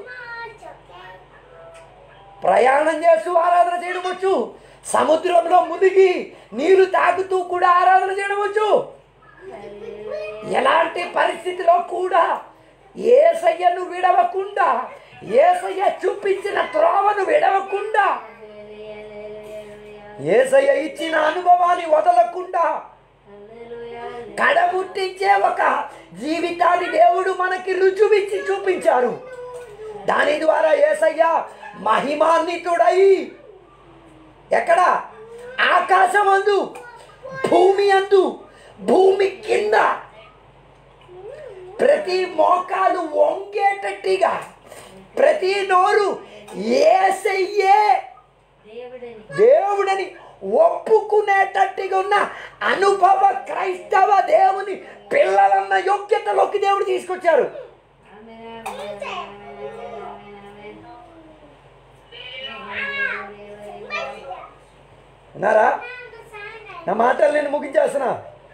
ప్రయాణం చేస్తూ ఆరాధన చేయడం వచ్చు సముద్రంలో మునిగి నీరు తాగుతూ కూడా ఆరాధన చేయడం వచ్చు ఎలాంటి పరిస్థితిలో కూడా ఏసయ్యను విడవకుండా ఏసయ్య చూపించిన త్రోవను విడవకుండా ఏసయ్య ఇచ్చిన అనుభవాన్ని వదలకుండా కడముట్టించే ఒక జీవితాన్ని దేవుడు మనకి రుజువిచ్చి చూపించారు దాని ద్వారా ఏసయ్య మహిమాన్వితుడై ఎక్కడ ఆకాశం అందు భూమి అందు భూమి కింద ప్రతి మోకాలు వంగేటట్టుగా ప్రతి నోరు ఏసయ్యే దేవుడని దేవుడని ఒప్పుకునేటట్టుగా ఉన్న అనుభవ క్రైస్తవ దేవుని పిల్లలన్న యోగ్యతలోకి దేవుడు తీసుకొచ్చారు ఆమేన్, ఆమేన్, ఆమేన్, ఆమేన్, ఆమేన్. ఉన్నారా నా మాటలు నేను ముగించేస్తున్నా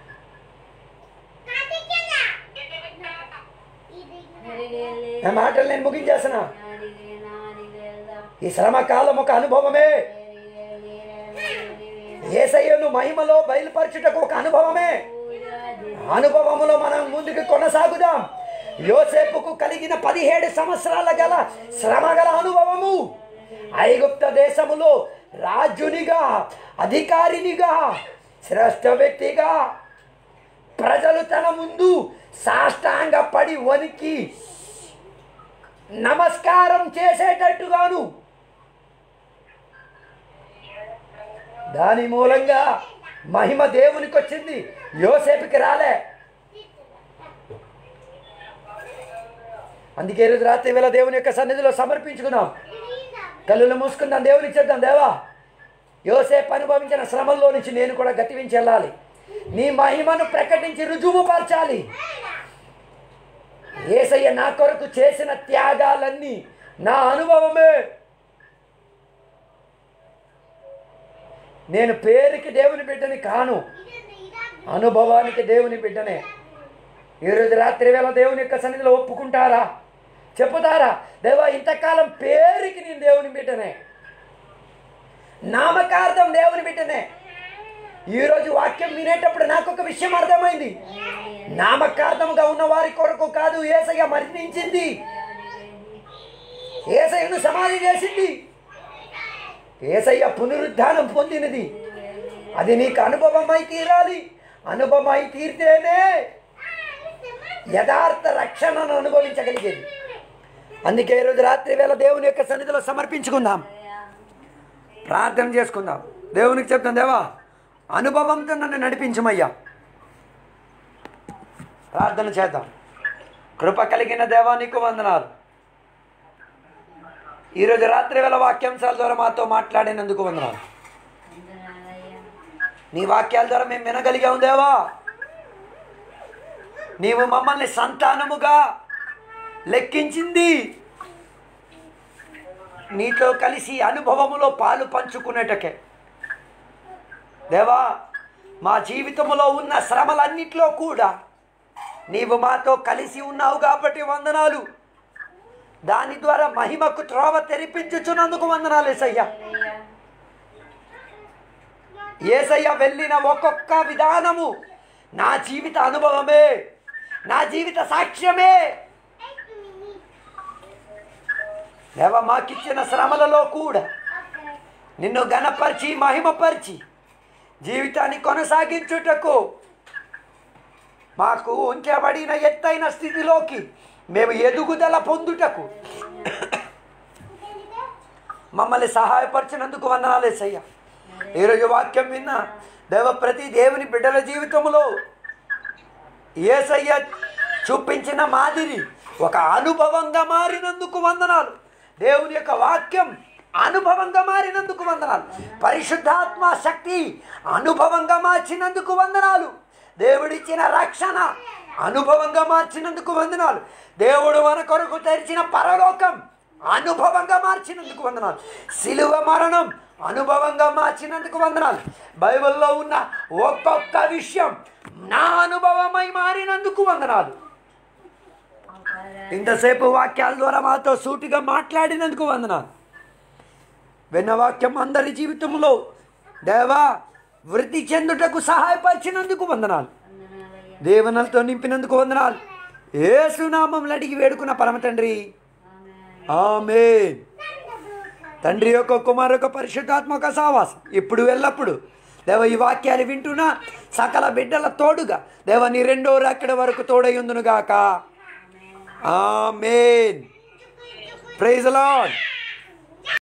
నా మాటలు నేను ముగించేస్తున్నా ఈ శ్రమ కాలం ఒక అనుభవమే ఏసయ్యను మహిమలో బయలుపరచుటకు ఒక అనుభవమే అనుభవములో మనం ముందుకు కొనసాగుదాం యోసేపుకు కలిగిన పదిహేడు సంవత్సరాల గల శ్రమ గల అనుభవము ఐగుప్త దేశములో రాజునిగా అధికారినిగా శ్రేష్ఠ వ్యక్తిగా ప్రజలు తన ముందు సాష్టాంగ పడి వణికి నమస్కారం చేసేటట్టుగాను దాని మూలంగా మహిమ దేవునికి వచ్చింది యోసేపుకి రాలే అందుకే ఈరోజు రాత్రి వేళ దేవుని యొక్క సన్నిధిలో సమర్పించుకుందాం కళ్ళు మూసుకుందాం దేవునికి చేద్దాం దేవా యోసేపు అనుభవించిన శ్రమల్లో నుంచి నేను కూడా గతివించి వెళ్ళాలి నీ మహిమను ప్రకటించి రుజువుపరచాలి ఏసయ్య నా కొరకు చేసిన త్యాగాలన్నీ నా అనుభవమే నేను పేరుకి దేవుని బిడ్డని కాను అనుభవానికి దేవుని బిడ్డనే ఈరోజు రాత్రి వేళ దేవుని యొక్క సన్నిధిలో ఒప్పుకుంటారా చెప్పుతారా దేవా ఇంతకాలం పేరుకి నేను దేవుని బిడ్డనే నామకార్థం దేవుని బిడ్డనే ఈరోజు వాక్యం వినేటప్పుడు నాకు ఒక విషయం అర్థమైంది నామకార్థముగా ఉన్న వారి కొరకు కాదు ఏసయ్య మరణించింది ఏసయ్యను సమాధి చేసింది ఏసయ్య పునరుద్ధానం పొందినది అది నీకు అనుభవమై తీరాలి అనుభవమై తీరితేనే యథార్థ రక్షణను అనుభవించగలిగేది అందుకే ఈరోజు రాత్రి వేళ దేవుని యొక్క సన్నిధిలో సమర్పించుకుందాం ప్రార్థన చేసుకుందాం దేవునికి చెప్తాం దేవా అనుభవంతో నన్ను నడిపించమయ్యా ప్రార్థన చేద్దాం కృప కలిగిన దేవా నీకు వందనాలు ఈరోజు రాత్రి వేళ వాక్యాంశాల ద్వారా మాతో మాట్లాడినందుకు వందనాలు వందనాలయ్యా. నీ వాక్యాల ద్వారా మేము వినగలిగాం దేవా నీవు మమ్మల్ని సంతానముగా లెక్కించింది నీతో కలిసి అనుభవములో పాలు పంచుకునేటకే దేవా మా జీవితంలో ఉన్న శ్రమలన్నిట్లో కూడా నీవు మాతో కలిసి ఉన్నావు కాబట్టి వందనాలు దాని ద్వారా మహిమకు త్రోవ తెరిపించుచున్నందుకు వందనాలు ఏసయ్యా అయ్యా. ఏసయ్య వెళ్ళిన ఒక్కొక్క విధానము నా జీవిత అనుభవమే నా జీవిత సాక్ష్యమే దేవ మాకిచ్చిన శ్రమలలో కూడా నిన్ను గణపరిచి మహిమపరిచి జీవితాన్ని కొనసాగించుటకు మాకు ఉంచబడిన ఎత్తైన స్థితిలోకి మేము ఎదుగుదల పొందుటకు మమ్మల్ని సహాయపరిచినందుకు వందనాలేసయ్యా ఈరోజు వాక్యం విన్నా దేవ ప్రతి దేవుని బిడ్డల జీవితంలో ఏసయ్య చూపించిన మాదిరి ఒక అనుభవంగా మారినందుకు వందనాలు దేవుని యొక్క వాక్యం అనుభవంగా మారినందుకు వందనాలు పరిశుద్ధాత్మ శక్తి అనుభవంగా మార్చినందుకు వందనాలు దేవుడిచ్చిన రక్షణ అనుభవంగా మార్చినందుకు వందనాలు దేవుడు మన కొరకు తెరిచిన పరలోకం అనుభవంగా మార్చినందుకు వందనాలు సిలువ మరణం అనుభవంగా మార్చినందుకు వందనాలు బైబిల్లో ఉన్న ఒక్కొక్క విషయం నా అనుభవమై మారినందుకు వందనాలు ఇంతసేపు వాక్యాల ద్వారా మాతో సూటిగా మాట్లాడినందుకు వందనాలు విన్న వాక్యం అందరి జీవితంలో దేవా వృద్ధి చెందుటకు సహాయపరిచినందుకు వందనాలు వందనాలయ్యా దేవనలతో నింపినందుకు వందనాలు ఏసునామంలో అడిగి వేడుకున్న పరమ తండ్రి ఆమె తండ్రి యొక్క కుమారు యొక్క పరిశుద్ధాత్మక సావాసం ఇప్పుడు ఎల్లప్పుడు దేవ ఈ వాక్యాలు వింటున్నా సకల బిడ్డల తోడుగా దేవ నీ రెండో రాకడ వరకు తోడై ఉందునుగాక ఆమెన్ ప్రైజ్ లార్డ్